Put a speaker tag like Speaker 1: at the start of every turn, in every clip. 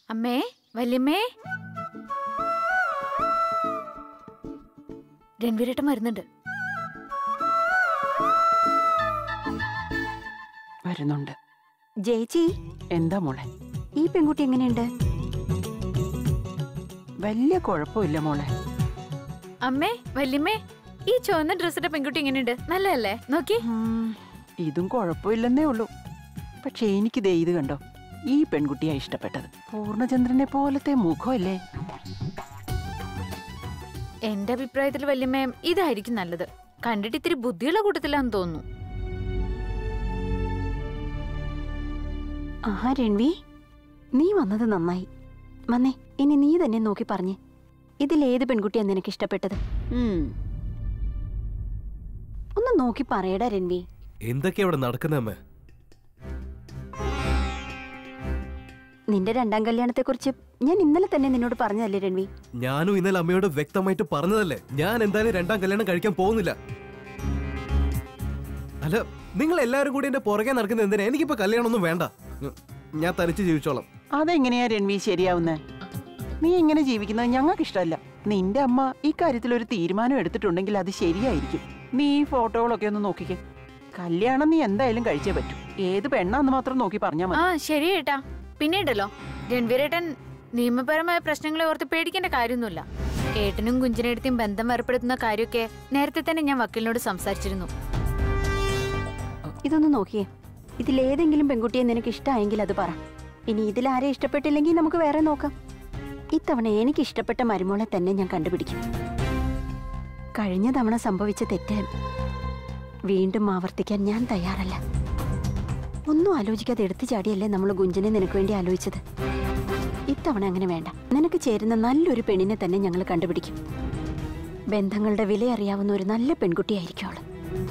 Speaker 1: അമ്മേ വല്യമ്മേ രൺവീരേട്ടൻ വരുന്നുണ്ട്
Speaker 2: വരുന്നുണ്ട്
Speaker 3: ജയിച്ചി
Speaker 2: എന്താ മോളെ
Speaker 3: ഈ പെൺകുട്ടി എങ്ങനെയുണ്ട്
Speaker 2: വലിയ കുഴപ്പമില്ല മോളെ
Speaker 1: അമ്മേ വല്യമ്മേ ഈ ചുവന്ന ഡ്രസ്സിട്ട പെൺകുട്ടി എങ്ങനെയുണ്ട് നല്ലതല്ലേ നോക്കി
Speaker 2: ഉം, ഇതും കുഴപ്പമില്ലെന്നേ ഉള്ളൂ പക്ഷെ എനിക്ക് ദേ ഇത് കണ്ടോ ഈ പെൺകുട്ടിയാ ഇഷ്ടപ്പെട്ടത് പൂർണ്ണചന്ദ്രനെ പോലത്തെ മുഖമല്ലേ
Speaker 1: എന്റെ അഭിപ്രായത്തിൽ വല്യമ്മേ ഇതായിരിക്കും നല്ലത് കണ്ടിട്ട് ഇത്തിരി ബുദ്ധിയുള്ള കൂട്ടത്തിലാന്ന് തോന്നുന്നു
Speaker 3: ആഹാ രൺവി നീ വന്നത് നന്നായി വന്നേ ഇനി നീ തന്നെ നോക്കി പറഞ്ഞേ ഇതിലേത് പെൺകുട്ടിയാ നിനക്ക് ഇഷ്ടപ്പെട്ടത് ഉം. ഒന്ന് നോക്കി പറയടാ രൺവി
Speaker 4: എന്തൊക്കെയാ ഇവിടെ നടക്കുന്ന അമ്മ
Speaker 3: നിന്റെ രണ്ടാം കല്യാണത്തെ കുറിച്ച് ഞാൻ ഇന്നലെ തന്നെ നിന്നോട് പറഞ്ഞതല്ലേ രൺവി
Speaker 4: ഞാനും ഇന്നലെ അമ്മയോട് വ്യക്തമായിട്ട് പറഞ്ഞതല്ലേ ഞാൻ എന്തായാലും രണ്ടാം കല്യാണം കഴിക്കാൻ പോകുന്നില്ല അല്ല നിങ്ങൾ എല്ലാവരും കൂടി എന്റെ പുറകെ നടക്കുന്ന എന്തിനാ എനിക്കിപ്പോ കല്യാണം ഒന്നും വേണ്ട ഉം, ഞാൻ തനിച്ച് ജീവിച്ചോളാം
Speaker 2: അതെങ്ങനെയാ രൺവി ശരിയാവുന്നേ നീ ഇങ്ങനെ ജീവിക്കുന്നത് ഞങ്ങൾക്ക് ഇഷ്ടമല്ല നിന്റെ അമ്മ ഇക്കാര്യത്തിൽ ഒരു തീരുമാനം എടുത്തിട്ടുണ്ടെങ്കിൽ അത് ശരിയായിരിക്കും നീ ഈ ഫോട്ടോകളൊക്കെ ഒന്ന് നോക്കിക്കേ കല്യാണം നീ എന്തായാലും കഴിച്ചേ പറ്റൂ ഏത് പെണ്ണാന്ന് മാത്രം നോക്കി പറഞ്ഞാൽ
Speaker 1: ആ
Speaker 2: മതി
Speaker 1: ശരി ഏട്ടാ പിന്നെ ഉണ്ടല്ലോ രൺവീരേട്ടൻ നിയമപരമായ പ്രശ്നങ്ങളെ ഓർത്ത് പേടിക്കേണ്ട കാര്യമൊന്നുമില്ല ഏട്ടനും കുഞ്ചിനെടുത്തും ബന്ധം ഏർപ്പെടുത്തുന്ന കാര്യമൊക്കെ നേരത്തെ തന്നെ ഞാൻ വക്കീലിനോട് സംസാരിച്ചിരുന്നു
Speaker 3: ഇതൊന്ന് നോക്കിയേ ഇതിലേതെങ്കിലും പെൺകുട്ടിയെ നിനക്ക് ഇഷ്ടമായെങ്കിൽ അത് പറ ഇനി ഇതിലാരെ ഇഷ്ടപ്പെട്ടില്ലെങ്കിൽ നമുക്ക് വേറെ നോക്കാം ഇത്തവണ എനിക്ക് ഇഷ്ടപ്പെട്ട മരുമോളെ തന്നെ ഞാൻ കണ്ടുപിടിക്കും കഴിഞ്ഞ തവണ സംഭവിച്ച തെറ്റ് വീണ്ടും ആവർത്തിക്കാൻ ഞാൻ തയ്യാറല്ല ഒന്നും ആലോചിക്കാതെ എടുത്തു ചാടിയല്ലേ നമ്മൾ ഗുഞ്ചനെ നിനക്ക് വേണ്ടി ആലോചിച്ചത് ഇത്തവണ അങ്ങനെ വേണ്ട നിനക്ക് ചേരുന്ന നല്ലൊരു പെണ്ണിനെ തന്നെ ഞങ്ങൾ കണ്ടുപിടിക്കും ബന്ധങ്ങളുടെ വില അറിയാവുന്ന ഒരു നല്ല പെൺകുട്ടിയായിരിക്കും അവള്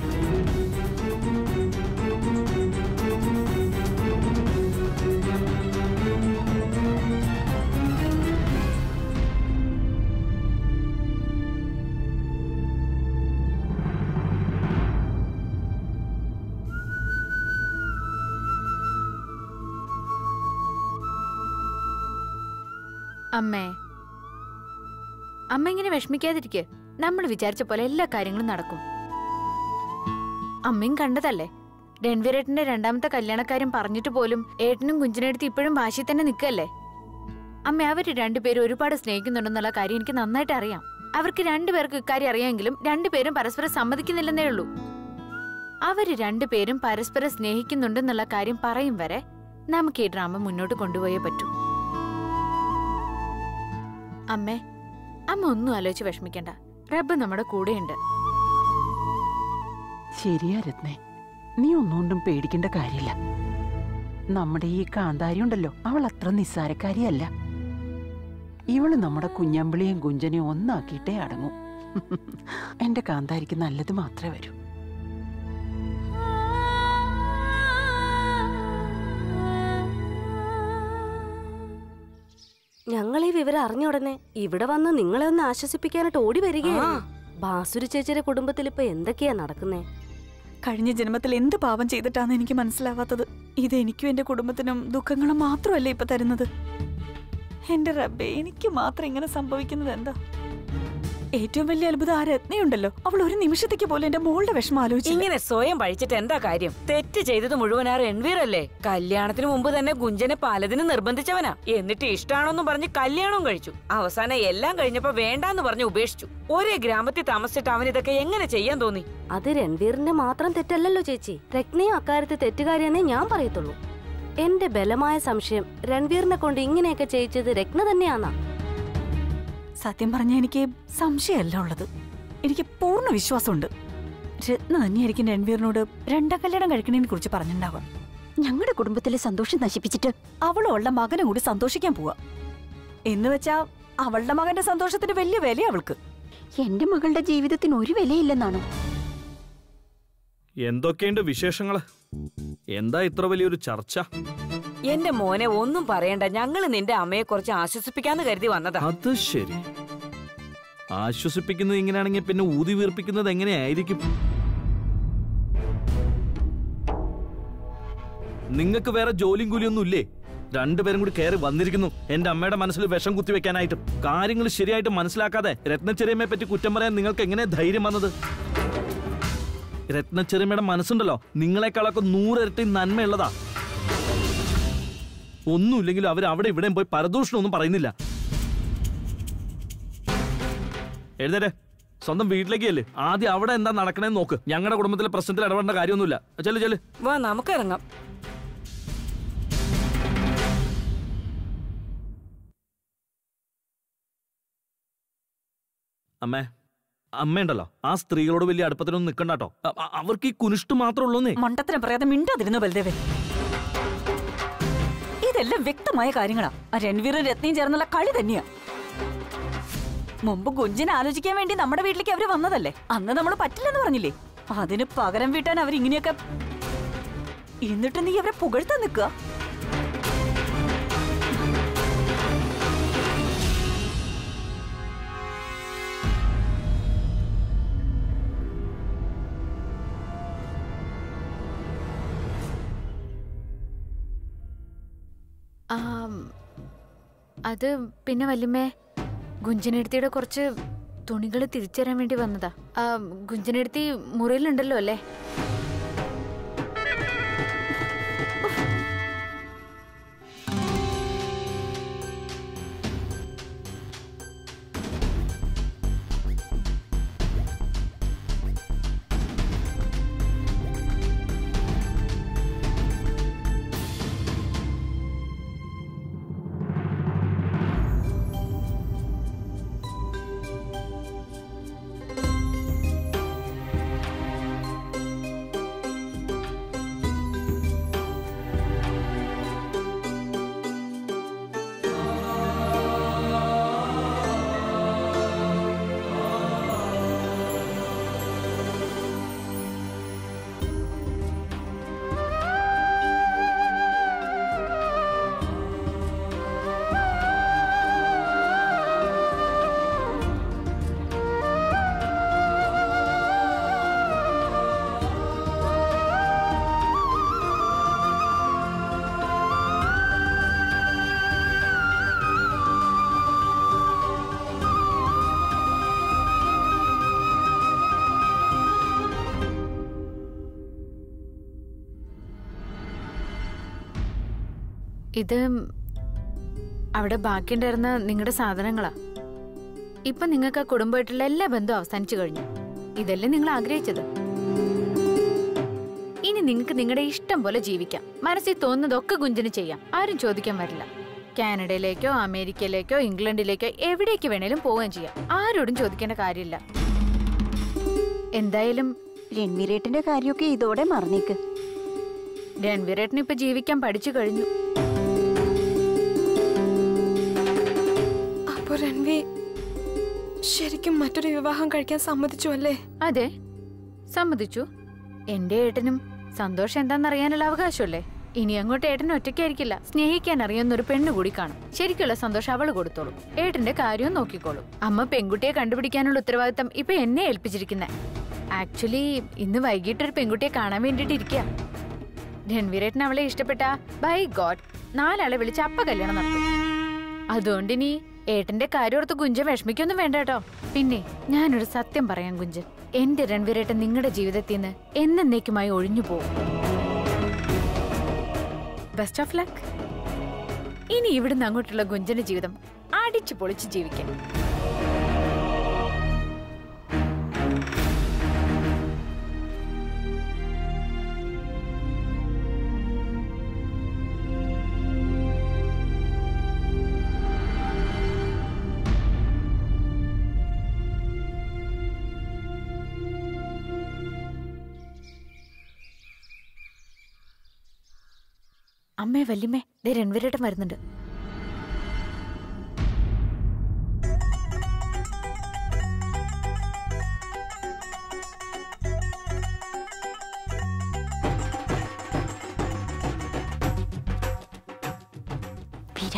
Speaker 1: അമ്മേ അമ്മ ഇങ്ങനെ വിഷമിക്കാതിരിക്കെ നമ്മൾ വിചാരിച്ച പോലെ എല്ലാ കാര്യങ്ങളും നടക്കും അമ്മയും കണ്ടതല്ലേ രൺവീരേട്ടന്റെ രണ്ടാമത്തെ കല്യാണക്കാര്യം പറഞ്ഞിട്ട് പോലും ഏട്ടനും കുഞ്ചിനെടുത്ത് ഇപ്പോഴും വാശി തന്നെ നിൽക്കല്ലേ അമ്മ അവര് രണ്ടുപേരും ഒരുപാട് സ്നേഹിക്കുന്നുണ്ടെന്നുള്ള കാര്യം എനിക്ക് നന്നായിട്ട് അറിയാം അവർക്ക് രണ്ടുപേർക്ക് ഇക്കാര്യം അറിയാമെങ്കിലും രണ്ടുപേരും പരസ്പരം സമ്മതിക്കുന്നില്ലെന്നേ ഉള്ളൂ അവര് രണ്ടുപേരും പരസ്പരം സ്നേഹിക്കുന്നുണ്ടെന്നുള്ള കാര്യം പറയും വരെ നമുക്ക് ഈ ഡ്രാമ മുന്നോട്ട് കൊണ്ടുപോയേ പറ്റൂ അമ്മേ അമ്മ ഒന്നും ആലോചിച്ച് വിഷമിക്കണ്ട റബ്ബ് നമ്മുടെ കൂടെയുണ്ട്
Speaker 2: ശരിയാ രത്നേ നീ ഒന്നുകൊണ്ടും പേടിക്കേണ്ട കാര്യമില്ല നമ്മുടെ ഈ കാന്താരി ഉണ്ടല്ലോ അവൾ അത്ര നിസ്സാരക്കാരിയല്ല ഇവള് നമ്മുടെ കുഞ്ഞമ്പിളിയും കുഞ്ചനെയും ഒന്നാക്കിയിട്ടേ അടങ്ങൂ എന്റെ കാന്താരിക്ക് നല്ലത് മാത്രമേ വരൂ
Speaker 5: ഞങ്ങൾ ഈ വിവരം അറിഞ്ഞ ഉടനെ ഇവിടെ വന്ന് നിങ്ങളെ ഒന്ന് ആശ്വസിപ്പിക്കാനായിട്ട് ഓടി വരികയാണ് ബാസുരി ചേച്ചിയുടെ കുടുംബത്തിൽ ഇപ്പൊ എന്തൊക്കെയാ നടക്കുന്നേ
Speaker 6: കഴിഞ്ഞ ജന്മത്തിൽ എന്ത് പാപം ചെയ്തിട്ടാന്ന് എനിക്ക് മനസ്സിലാവാത്തത് ഇത് എനിക്കും എന്റെ കുടുംബത്തിനും ദുഃഖങ്ങളും മാത്രമല്ലേ ഇപ്പൊ തരുന്നത് എന്റെ റബ്ബേ എനിക്ക് മാത്രം ഇങ്ങനെ സംഭവിക്കുന്നത് എന്താ ഏറ്റവും വലിയ അത്ഭുതം ആ രത്നയുണ്ടല്ലോ അവൾ ഒരു നിമിഷത്തേക്ക് പോലും എന്റെ മോളുടെ വിഷമം ആലോചിച്ചില്ല
Speaker 7: ഇങ്ങനെ സ്വയം പഴിച്ചിട്ട് എന്താ കാര്യം തെറ്റ് ചെയ്തത് മുഴുവൻ ആ രൺവീർ അല്ലേ കല്യാണത്തിന് മുമ്പ് തന്നെ ഗുഞ്ചനെ പലതിനും നിർബന്ധിച്ചവനാ എന്നിട്ട് ഇഷ്ടാണോന്നും പറഞ്ഞ് കല്യാണവും കഴിച്ചു അവസാനം എല്ലാം കഴിഞ്ഞപ്പോ വേണ്ടാന്ന് പറഞ്ഞ് ഉപേക്ഷിച്ചു ഒരേ ഗ്രാമത്തിൽ താമസിച്ചിട്ട് അവൻ ഇതൊക്കെ എങ്ങനെ ചെയ്യാൻ തോന്നി
Speaker 5: അത് രൺവീറിന്റെ മാത്രം തെറ്റല്ലല്ലോ ചേച്ചി രത്നയും അക്കാര്യത്തിൽ തെറ്റുകാരിയെന്നേ ഞാൻ പറയത്തുള്ളൂ എന്റെ ബലമായ സംശയം രൺവീറിനെ കൊണ്ട് ഇങ്ങനെയൊക്കെ ചെയ്യിച്ചത് രത്ന തന്നെയാന്നാ
Speaker 6: സത്യം പറഞ്ഞ എനിക്ക് സംശയമല്ല ഉള്ളത് എനിക്ക് പൂർണ്ണ വിശ്വാസമുണ്ട് രത്ന തന്നെയായിരിക്കും രൺവീറിനോട് രണ്ടാം കല്യാണം കഴിക്കണതിനെ കുറിച്ച് പറഞ്ഞിട്ടുണ്ടാവുക
Speaker 3: ഞങ്ങളുടെ കുടുംബത്തിലെ സന്തോഷം നശിപ്പിച്ചിട്ട്
Speaker 6: അവളും അവളുടെ മകനും കൂടി സന്തോഷിക്കാൻ പോവാ എന്ന് വെച്ചാ അവളുടെ മകന്റെ സന്തോഷത്തിന് വലിയ വില അവൾക്ക്
Speaker 3: എന്റെ മകളുടെ ജീവിതത്തിന് ഒരു വിലയില്ലെന്നാണോ
Speaker 8: എന്തൊക്കെയുണ്ട് വിശേഷങ്ങള് എന്താ ഇത്ര വലിയൊരു ചർച്ച
Speaker 7: എന്റെ മോനെ ഒന്നും പറയണ്ട ഞങ്ങള് നിന്റെ അമ്മയെ കുറച്ച് ആശ്വസിപ്പിക്കാന്ന് കരുതി വന്നതാ
Speaker 8: അത് ശരി ആശ്വസിപ്പിക്കുന്നത് ഇങ്ങനെയാണെങ്കിൽ പിന്നെ ഊതി വീർപ്പിക്കുന്നത് എങ്ങനെയായിരിക്കും നിങ്ങൾക്ക് വേറെ ജോലിയും കൂലിയൊന്നും ഇല്ലേ രണ്ടുപേരും കൂടി കയറി വന്നിരിക്കുന്നു എന്റെ അമ്മയുടെ മനസ്സിൽ വിഷം കുത്തിവെക്കാനായിട്ട് കാര്യങ്ങൾ ശരിയായിട്ട് മനസ്സിലാക്കാതെ രത്നച്ചെറിയമ്മയെ പറ്റി കുറ്റം പറയാൻ നിങ്ങൾക്ക് എങ്ങനെ ധൈര്യം വന്നത് രത്നച്ചെറിയമ്മയുടെ മനസ്സുണ്ടല്ലോ നിങ്ങളെക്കാളൊക്കെ നൂറിരട്ടി നന്മയുള്ളതാ ഒന്നുമില്ലെങ്കിലും അവർ അവിടെ ഇവിടെയും പോയി പരദൂഷണമൊന്നും പറയുന്നില്ല എഴുതരെ സ്വന്തം വീട്ടിലേക്ക് ചെല്ല് ആദ്യം അവിടെ എന്താ നടക്കണേന്ന് നോക്ക് ഞങ്ങളുടെ കുടുംബത്തിലെ പ്രശ്നത്തിൽ ഇടപെടേണ്ട കാര്യമൊന്നുമില്ല ചെല്ലു ചെല്ലു
Speaker 7: വാ നമുക്ക് ഇറങ്ങാം
Speaker 8: അമ്മേ അമ്മയുണ്ടല്ലോ ആ സ്ത്രീകളോട് വലിയ അടുപ്പത്തിനൊന്നും നിൽക്കണ്ടാട്ടോ അ- അ- അവർക്ക് ഈ കുനിഷ്ട് മാത്രമേ ഉള്ളൂന്നേ
Speaker 6: മണ്ടത്തരം പറയാതെ മിണ്ടാതിരുന്നു ബൽദേവേ ഇതെല്ലാം വ്യക്തമായ കാര്യങ്ങളാ ആ രൺവീറും രത്നയും ചേർന്നുള്ള കളി തന്നെയാ മുമ്പ് ഗുഞ്ചിനെ ആലോചിക്കാൻ വേണ്ടി നമ്മുടെ വീട്ടിലേക്ക് അവര് വന്നതല്ലേ അന്ന് നമ്മൾ പറ്റില്ലെന്ന് പറഞ്ഞില്ലേ അതിന് പകരം വീട്ടാൻ അവരിങ്ങനെയൊക്കെ എന്നിട്ട് നീ അവരെ പുകഴ്ത്താൻ നിൽക്കുക
Speaker 1: ആം, അത് പിന്നെ വല്യമ്മേ ഗുഞ്ചനെടുത്തിയുടെ കുറച്ച് തുണികൾ തിരിച്ചുതരാൻ വേണ്ടി വന്നതാ ആ, ഗുഞ്ചനെടുത്തി മുറിയിലുണ്ടല്ലോ അല്ലേ ഇത് അവിടെ ബാക്കിയുണ്ടായിരുന്ന നിങ്ങളുടെ സാധനങ്ങളാ ഇപ്പൊ നിങ്ങൾക്ക് ആ കുടുംബമായിട്ടുള്ള എല്ലാ ബന്ധവും അവസാനിച്ചു കഴിഞ്ഞു ഇതല്ലേ നിങ്ങൾ ആഗ്രഹിച്ചത് ഇനി നിങ്ങൾക്ക് നിങ്ങളുടെ ഇഷ്ടം പോലെ ജീവിക്കാം മനസ്സിൽ തോന്നുന്നതൊക്കെ ഗുഞ്ചന് ചെയ്യാം ആരും ചോദിക്കാൻ വരില്ല കാനഡയിലേക്കോ അമേരിക്കയിലേക്കോ ഇംഗ്ലണ്ടിലേക്കോ എവിടേക്ക് വേണേലും പോവുകയും ചെയ്യാം ആരോടും ചോദിക്കേണ്ട കാര്യമില്ല എന്തായാലും
Speaker 3: രൺവീരേട്ടന്റെ കാര്യമൊക്കെ ഇതോടെ മറന്നേക്ക്
Speaker 1: രൺവീരേട്ടൻ ഇപ്പൊ ജീവിക്കാൻ പഠിച്ചു കഴിഞ്ഞു
Speaker 9: അപ്പൊ രൺവി ശരിക്കും മറ്റൊരു വിവാഹം കഴിക്കാൻ സമ്മതിച്ചു അല്ലേ
Speaker 1: അതെ സമ്മതിച്ചു എന്റെ ഏട്ടനും സന്തോഷം എന്താണെന്നറിയാനുള്ള അവകാശമല്ലേ ഇനി അങ്ങോട്ട് ഏട്ടൻ ഒറ്റയ്ക്കായിരിക്കില്ല സ്നേഹിക്കാൻ അറിയുന്ന ഒരു പെണ്ണ് കൂടി കാണും ശരിക്കുള്ള സന്തോഷം അവള് കൊടുത്തോളും ഏട്ടന്റെ കാര്യവും നോക്കിക്കോളും അമ്മ പെൺകുട്ടിയെ കണ്ടുപിടിക്കാനുള്ള ഉത്തരവാദിത്തം ഇപ്പൊ എന്നെ ഏൽപ്പിച്ചിരിക്കുന്നെ ആക്ച്വലി ഇന്ന് വൈകിട്ട് ഒരു പെൺകുട്ടിയെ കാണാൻ വേണ്ടിട്ട് ഇരിക്കുക രൺവീരേട്ടൻ അവളെ ഇഷ്ടപ്പെട്ട ബൈ ഗോഡ് നാലാളെ വിളിച്ച് അപ്പ കല്യാണം നടത്തും അതുകൊണ്ട് ഇനി ഏട്ടന്റെ കാര്യോർത്ത് ഗുഞ്ചൻ വിഷമിക്കൊന്നും വേണ്ട കേട്ടോ പിന്നെ ഞാനൊരു സത്യം പറയാം ഗുഞ്ചൻ എന്റെ രൺവീരേട്ടൻ നിങ്ങളുടെ ജീവിതത്തിൽ നിന്ന് എന്നേക്കുമായി ഒഴിഞ്ഞു പോകും ബെസ്റ്റ് ഓഫ് ലക്ക് ഇനി ഇവിടുന്ന് അങ്ങോട്ടുള്ള ഗുഞ്ചന്റെ ജീവിതം അടിച്ചു പൊളിച്ച് ജീവിക്കാം അമ്മേ വല്യമ്മേ ദേ രൺവീരേട്ടൻ വരുന്നുണ്ട്
Speaker 3: വീര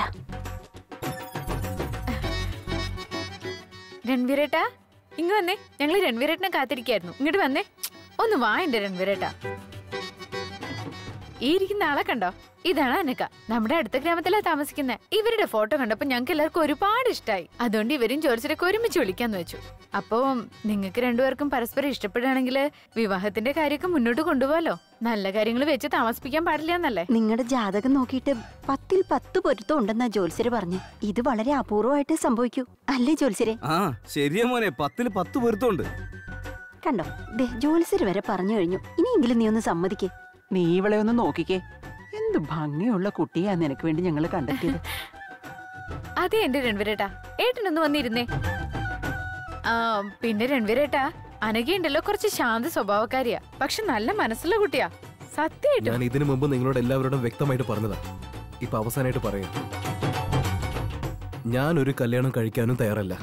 Speaker 1: രൺവീരേട്ടാ ഇങ്ങ് വന്നേ ഞങ്ങൾ രൺവീരേട്ടനെ കാത്തിരിക്കായിരുന്നു ഇങ്ങോട്ട് വന്നേ ഒന്ന് വാ എന്റെ രൺവീരേട്ടാ ഈ ഇരിക്കുന്ന ആളെ കണ്ടോ ഇതാണ് അനക നമ്മുടെ അടുത്ത ഗ്രാമത്തിലാ താമസിക്കുന്നത് ഇവരുടെ ഫോട്ടോ കണ്ടപ്പോ ഞങ്ങൾക്ക് എല്ലാവർക്കും ഒരുപാട് ഇഷ്ടമായി അതുകൊണ്ട് ഇവരും ജോലിച്ചരൊക്കെ ഒരുമിച്ച് വിളിക്കാന്ന് വെച്ചു അപ്പോ നിങ്ങൾക്ക് രണ്ടുപേർക്കും പരസ്പരം ഇഷ്ടപ്പെടുകയാണെങ്കിൽ വിവാഹത്തിന്റെ കാര്യമൊക്കെ മുന്നോട്ട് കൊണ്ടുപോകാലോ നല്ല കാര്യങ്ങൾ വെച്ച് താമസിപ്പിക്കാൻ പാടില്ല എന്നല്ലേ
Speaker 3: നിങ്ങളുടെ ജാതകം നോക്കിയിട്ട് പത്തിൽ പത്ത് പൊരുത്തം ഉണ്ടെന്നാ ജോത്സ്യര് പറഞ്ഞു ഇത് വളരെ അപൂർവമായിട്ട് സംഭവിക്കൂ അല്ലേ ജോത്സ്യരെ
Speaker 10: ആ ശരിയാ മോനെ പത്തിന് പത്ത് പൊരുത്തമുണ്ട്
Speaker 3: കണ്ടോ ദേ ജോത്സ്യര് വരെ പറഞ്ഞു കഴിഞ്ഞു ഇനിയെങ്കിലും നീ ഒന്ന് സമ്മതിക്കേ
Speaker 2: നീ ഇവളെ ഒന്ന് നോക്കിക്കേ എന്ത് ഭംഗിയുള്ള കുട്ടിയാ നിനക്ക് വേണ്ടി ഞങ്ങൾ കണ്ടെത്തിയത്
Speaker 1: അതെ എന്റെ രൺവീരേട്ടാ ഏട്ടനൊന്ന് വന്നിരുന്നേ ആ പിന്നെ രൺവീരേട്ടാ അനഘയുണ്ടല്ലോ കുറച്ച് ശാന്ത സ്വഭാവക്കാരിയാ പക്ഷെ നല്ല മനസ്സുള്ള കുട്ടിയാ സത്യമായിട്ടും
Speaker 4: ഞാൻ ഇതിനു മുമ്പ് നിങ്ങളോട് എല്ലാവരോടും വ്യക്തമായിട്ട് പറഞ്ഞതാ ഇപ്പൊ അവസാനമായിട്ട് പറയാം ഞാൻ ഒരു കല്യാണം കഴിക്കാനും തയ്യാറല്ല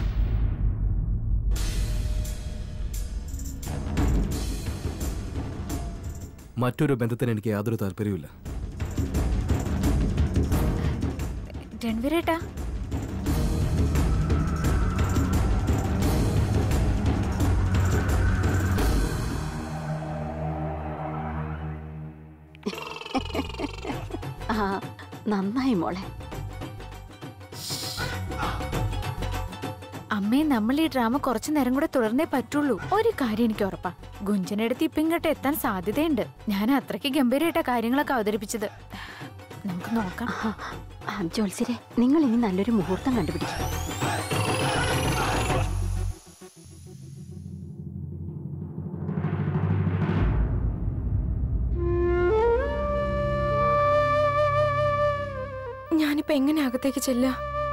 Speaker 4: മറ്റൊരു ബന്ധത്തിന് എനിക്ക് യാതൊരു താല്പര്യവുമില്ല
Speaker 1: രൺവീരേട്ടാ
Speaker 3: ആ നന്നായി മോളെ
Speaker 1: അമ്മേ നമ്മൾ ഈ ഡ്രാമ കുറച്ചു നേരം കൂടെ തുടർന്നേ പറ്റുള്ളൂ ഒരു കാര്യം എനിക്ക് ഉറപ്പാ ഗുഞ്ചനടുത്ത് ഇപ്പം ഇങ്ങോട്ട് എത്താൻ സാധ്യതയുണ്ട് ഞാൻ അത്രയ്ക്ക് ഗംഭീരമായിട്ടാ കാര്യങ്ങളൊക്കെ അവതരിപ്പിച്ചത് നമുക്ക് നോക്കാം
Speaker 3: ആ, ആ, ജോത്സ്യരെ നിങ്ങൾ ഇനി നല്ലൊരു മുഹൂർത്തം കണ്ടുപിടിക്കും
Speaker 9: ഞാനിപ്പോ എങ്ങനെ അകത്തേക്ക് ചെല്ലുക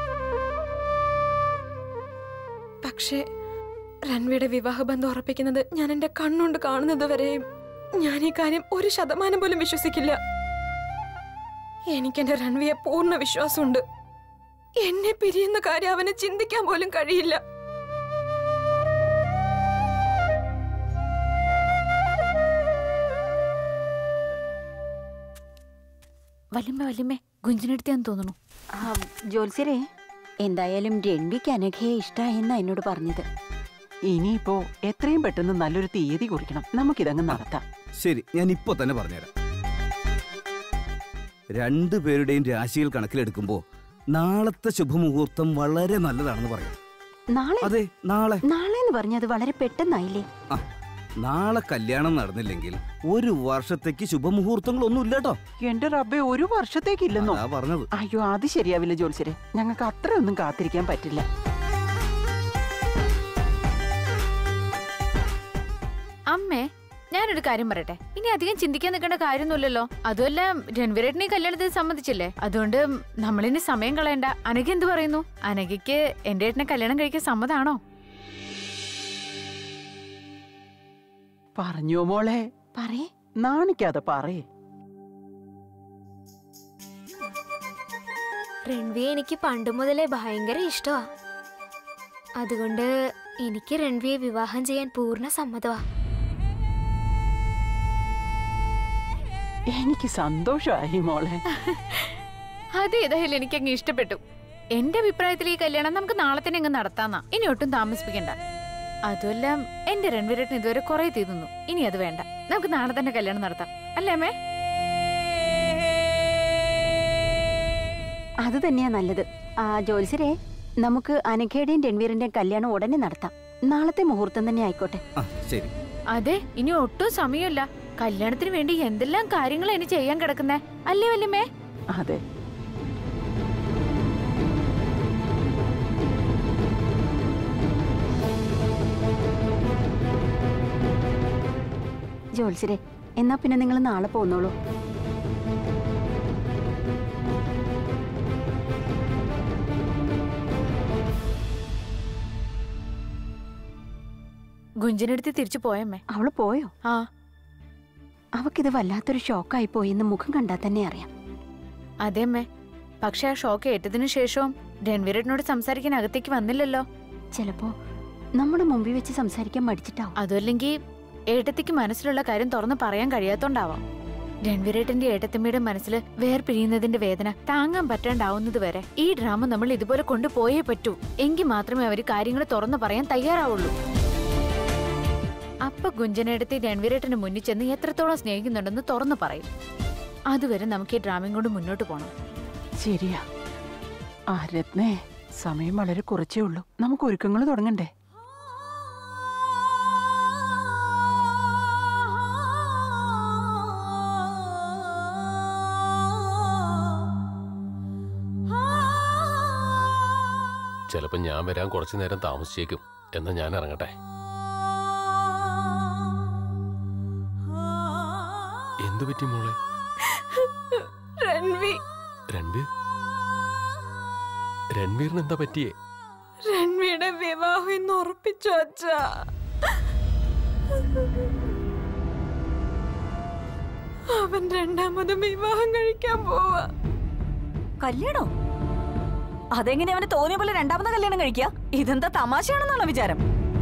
Speaker 9: പക്ഷേ രൺവിയുടെ വിവാഹബന്ധം ഉറപ്പിക്കുന്നത് ഞാൻ എന്റെ കണ്ണുകൊണ്ട് കാണുന്നത് വരെയും ഞാൻ ഈ കാര്യം ഒരു ശതമാനം പോലും വിശ്വസിക്കില്ല എനിക്ക് എന്റെ രൺവിയെ പൂർണ്ണ വിശ്വാസമുണ്ട് എന്നെ പിരിയുന്ന കാര്യം അവന് ചിന്തിക്കാൻ പോലും കഴിയില്ല
Speaker 1: വല്യമ്മ വല്യമ്മേ ഗുഞ്ചനടുത്താന്ന് തോന്നുന്നു
Speaker 3: ആ, ജോത്സ്യരെ എന്തായാലും രൺവിക്ക് അനഘയെ ഇഷ്ടായെന്നാ എന്നോട് പറഞ്ഞത്
Speaker 2: ഇനിയിപ്പോ എത്രയും പെട്ടെന്ന് നല്ലൊരു തീയതി കുറിക്കണം നമുക്കിതങ്ങ് നടത്താം
Speaker 10: ശരി ഞാൻ ഇപ്പൊ തന്നെ പറഞ്ഞുതരാം രണ്ടു പേരുടെയും രാശികൾ കണക്കിലെടുക്കുമ്പോ നാളത്തെ ശുഭമുഹൂർത്തം വളരെ നല്ലതാണെന്ന് പറയാം
Speaker 3: നാളെ
Speaker 10: അതെ നാളെ
Speaker 3: നാളെ എന്ന് പറഞ്ഞത് വളരെ പെട്ടെന്നായില്ലേ
Speaker 10: ആ നാളെ കല്യാണം നടന്നില്ലെങ്കിൽ ഒരു വർഷത്തേക്ക് ശുഭമുഹൂർത്തങ്ങളൊന്നും ഇല്ല കേട്ടോ
Speaker 2: എന്റെ റബ്ബെ ഒരു വർഷത്തേക്കില്ലെന്നോ
Speaker 10: അതാ പറഞ്ഞത്
Speaker 2: അയ്യോ അത് ശരിയാവില്ല ജോത്സരെ ഞങ്ങൾക്ക് അത്രയൊന്നും കാത്തിരിക്കാൻ പറ്റില്ല
Speaker 1: അമ്മേ ഞാനൊരു കാര്യം പറയട്ടെ ഇനി അധികം ചിന്തിക്കാൻ നിൽക്കേണ്ട കാര്യമൊന്നുമില്ലല്ലോ അതുമല്ല രൺവീരേട്ടനെ കല്യാണത്തിന് സമ്മതിച്ചില്ലേ അതുകൊണ്ട് നമ്മളിനി സമയം കളയണ്ട അനഘ എന്ത് പറയുന്നു അനഘയ്ക്ക് എന്റെ ഏട്ടനെ കല്യാണം കഴിക്കാൻ സമ്മതാണോ
Speaker 2: പറഞ്ഞോ മോളെ
Speaker 3: പറയേ
Speaker 2: നാണിക്കാതെ പറയേ
Speaker 11: രൺവിയെ എനിക്ക് പണ്ട് മുതലേ ഭയങ്കര ഇഷ്ടമാ അതുകൊണ്ട് എനിക്ക് രൺവിയെ വിവാഹം ചെയ്യാൻ പൂർണ്ണ സമ്മതമാ
Speaker 2: എനിക്ക് സന്തോഷമായി മോളെ
Speaker 1: അത് ഏതായാലും എനിക്ക് അങ്ങ് ഇഷ്ടപ്പെട്ടു എന്റെ അഭിപ്രായത്തിൽ ഈ കല്യാണം നമുക്ക് നാളെ തന്നെ അങ്ങ് നടത്താന്നാ ഇനി ഒട്ടും താമസിപ്പിക്കണ്ട അതുമല്ല എന്റെ രൺവീരേട്ടൻ ഇതുവരെ കുറെ തീർന്നു ഇനി അത് വേണ്ട നമുക്ക് നാളെ തന്നെ കല്യാണം നടത്താം അല്ലേ അമ്മേ
Speaker 3: അത് തന്നെയാ നല്ലത് ആ ജോത്സ്യരെ നമുക്ക് അനഘയുടെയും രൺവീറിന്റെയും കല്യാണം ഉടനെ നടത്താം നാളത്തെ മുഹൂർത്തം തന്നെ ആയിക്കോട്ടെ
Speaker 10: ആ ശരി
Speaker 1: അതെ ഇനി ഒട്ടും സമയമില്ല കല്യാണത്തിന് വേണ്ടി എന്തെല്ലാം കാര്യങ്ങൾ ഇനി ചെയ്യാൻ കിടക്കുന്നേ അല്ലേ വല്യമ്മേ
Speaker 2: അതെ
Speaker 3: ജോത്സ്യരെ എന്നാ പിന്നെ നിങ്ങൾ നാളെ പോന്നോളൂ
Speaker 1: ഗുഞ്ചിനടുത്ത് തിരിച്ചു പോയമ്മേ
Speaker 3: അവള് പോയോ
Speaker 1: ആ
Speaker 3: അവക്കിത് വല്ലാത്തൊരു ഷോക്കായി പോയെന്ന് മുഖം കണ്ടാൽ തന്നെ അറിയാം
Speaker 1: അതെമ്മേ പക്ഷെ ആ ഷോക്ക് ഏറ്റതിനു ശേഷവും രൺവീരേട്ടനോട് സംസാരിക്കാൻ അകത്തേക്ക് വന്നില്ലല്ലോ
Speaker 3: ചിലപ്പോ നമ്മുടെ മുമ്പിൽ വെച്ച് സംസാരിക്കാൻ മടിച്ചിട്ടാവും
Speaker 1: അതുമല്ലെങ്കിൽ ഏട്ടത്തിക്ക് മനസ്സിലുള്ള കാര്യം തുറന്ന് പറയാൻ കഴിയാത്തോണ്ടാവാം രൺവീരേട്ടന്റെ ഏട്ടത്തിമ്മയുടെ മനസ്സിൽ വേർപിരിയുന്നതിന്റെ വേദന താങ്ങാൻ പറ്റാണ്ടാവുന്നത് വരെ ഈ ഡ്രാമ നമ്മൾ ഇതുപോലെ കൊണ്ടുപോയേ പറ്റൂ എങ്കിൽ മാത്രമേ അവര് കാര്യങ്ങൾ തുറന്നു പറയാൻ തയ്യാറാവുള്ളൂ അപ്പൊ ഗുഞ്ചനേടത്തി രൺവീരേട്ടന് മുന്നിൽ ചെന്ന് എത്രത്തോളം സ്നേഹിക്കുന്നുണ്ടെന്ന് തുറന്നു പറയും അതുവരെ നമുക്ക് ഈ ഡ്രാമയും കൊണ്ട് മുന്നോട്ട് പോകണം
Speaker 2: ശരിയാ ആ രത്നേ സമയം വളരെ കുറച്ചേ ഉള്ളൂ നമുക്ക് ഒരുക്കങ്ങൾ തുടങ്ങണ്ടേ
Speaker 12: ചിലപ്പോൾ ഞാൻ വരാൻ കുറച്ചു നേരം താമസിച്ചേക്കും എന്നാ ഞാൻ ഇറങ്ങട്ടെ എന്തു പറ്റി മോളെ
Speaker 9: രൺവി
Speaker 12: രൺവീർ രൺവീറിന് എന്താ പറ്റിയേ
Speaker 9: രൺവിയുടെ വിവാഹം ഇന്ന് ഉറപ്പിച്ചു അച്ഛാ അവൻ രണ്ടാമത് വിവാഹം കഴിക്കാൻ പോവാ
Speaker 6: കല്യാണോ അതെങ്ങനെ അവന് തോന്നിയ പോലെ രണ്ടാമത്തെ കല്യാണം കഴിക്കുക ഇതെന്താ തമാശയാണെന്നാണോ വിചാരം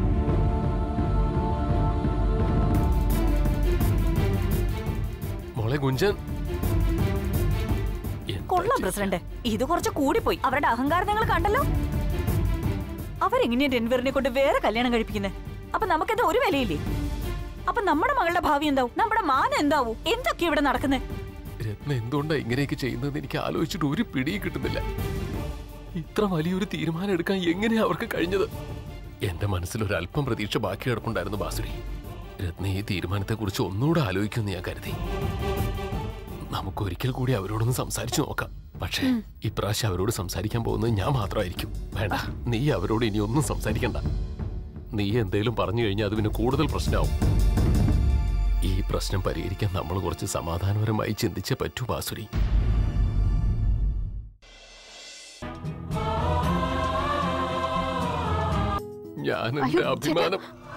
Speaker 12: മോളെ ഗുഞ്ചൻ
Speaker 6: കൊള്ളാം പ്രസിഡന്റ് ഇത് കുറച്ച് കൂടിപ്പോയി അവരുടെ അഹങ്കാരം നിങ്ങൾ കണ്ടല്ലോ അവരെങ്ങനെയാ ഡെൻവറിനെ കൊണ്ട് വേറെ കല്യാണം കഴിപ്പിക്കുന്നത് അപ്പൊ നമുക്കെന്താ ഒരു വിലയില്ലേ അപ്പൊ നമ്മുടെ മകളുടെ ഭാവി എന്താവും നമ്മുടെ മാനം എന്താവും എന്തൊക്കെയാ ഇവിടെ നടക്കുന്നത്
Speaker 12: രത്ന എന്തുകൊണ്ടാ ഇങ്ങനെയൊക്കെ ചെയ്യുന്നതെന്ന് എനിക്ക് ആലോചിച്ചിട്ട് ഒരു പിടിയും കിട്ടുന്നില്ല ഇത്ര വലിയൊരു തീരുമാനം എടുക്കാൻ എങ്ങനെയാ അവർക്ക് കഴിഞ്ഞത് എന്റെ മനസ്സിൽ ഒരു അല്പം പ്രതീക്ഷ ബാക്കി കിടപ്പുണ്ടായിരുന്നു ബാസുരി രത്ന ഈ തീരുമാനത്തെക്കുറിച്ച് ഒന്നുകൂടെ ആലോചിക്കുമെന്ന് ഞാൻ കരുതി നമുക്ക് ഒരിക്കൽ കൂടി അവരോടൊന്ന് സംസാരിച്ചു നോക്കാം പക്ഷേ ഇപ്രാവശ്യം അവരോട് സംസാരിക്കാൻ പോകുന്നത് ഞാൻ മാത്രമായിരിക്കും വേണ്ട നീ അവരോട് ഇനി ഒന്നും സംസാരിക്കണ്ട നീ എന്തേലും പറഞ്ഞു കഴിഞ്ഞാൽ അത് പിന്നെ കൂടുതൽ പ്രശ്നമാവും ഈ പ്രശ്നം പരിഹരിക്കാൻ നമ്മൾ കുറച്ച് സമാധാനപരമായി ചിന്തിച്ചേ പറ്റൂ ബാസുരി ഞാൻ
Speaker 3: അയ്യോ,
Speaker 12: എന്റെ അഭിമാനം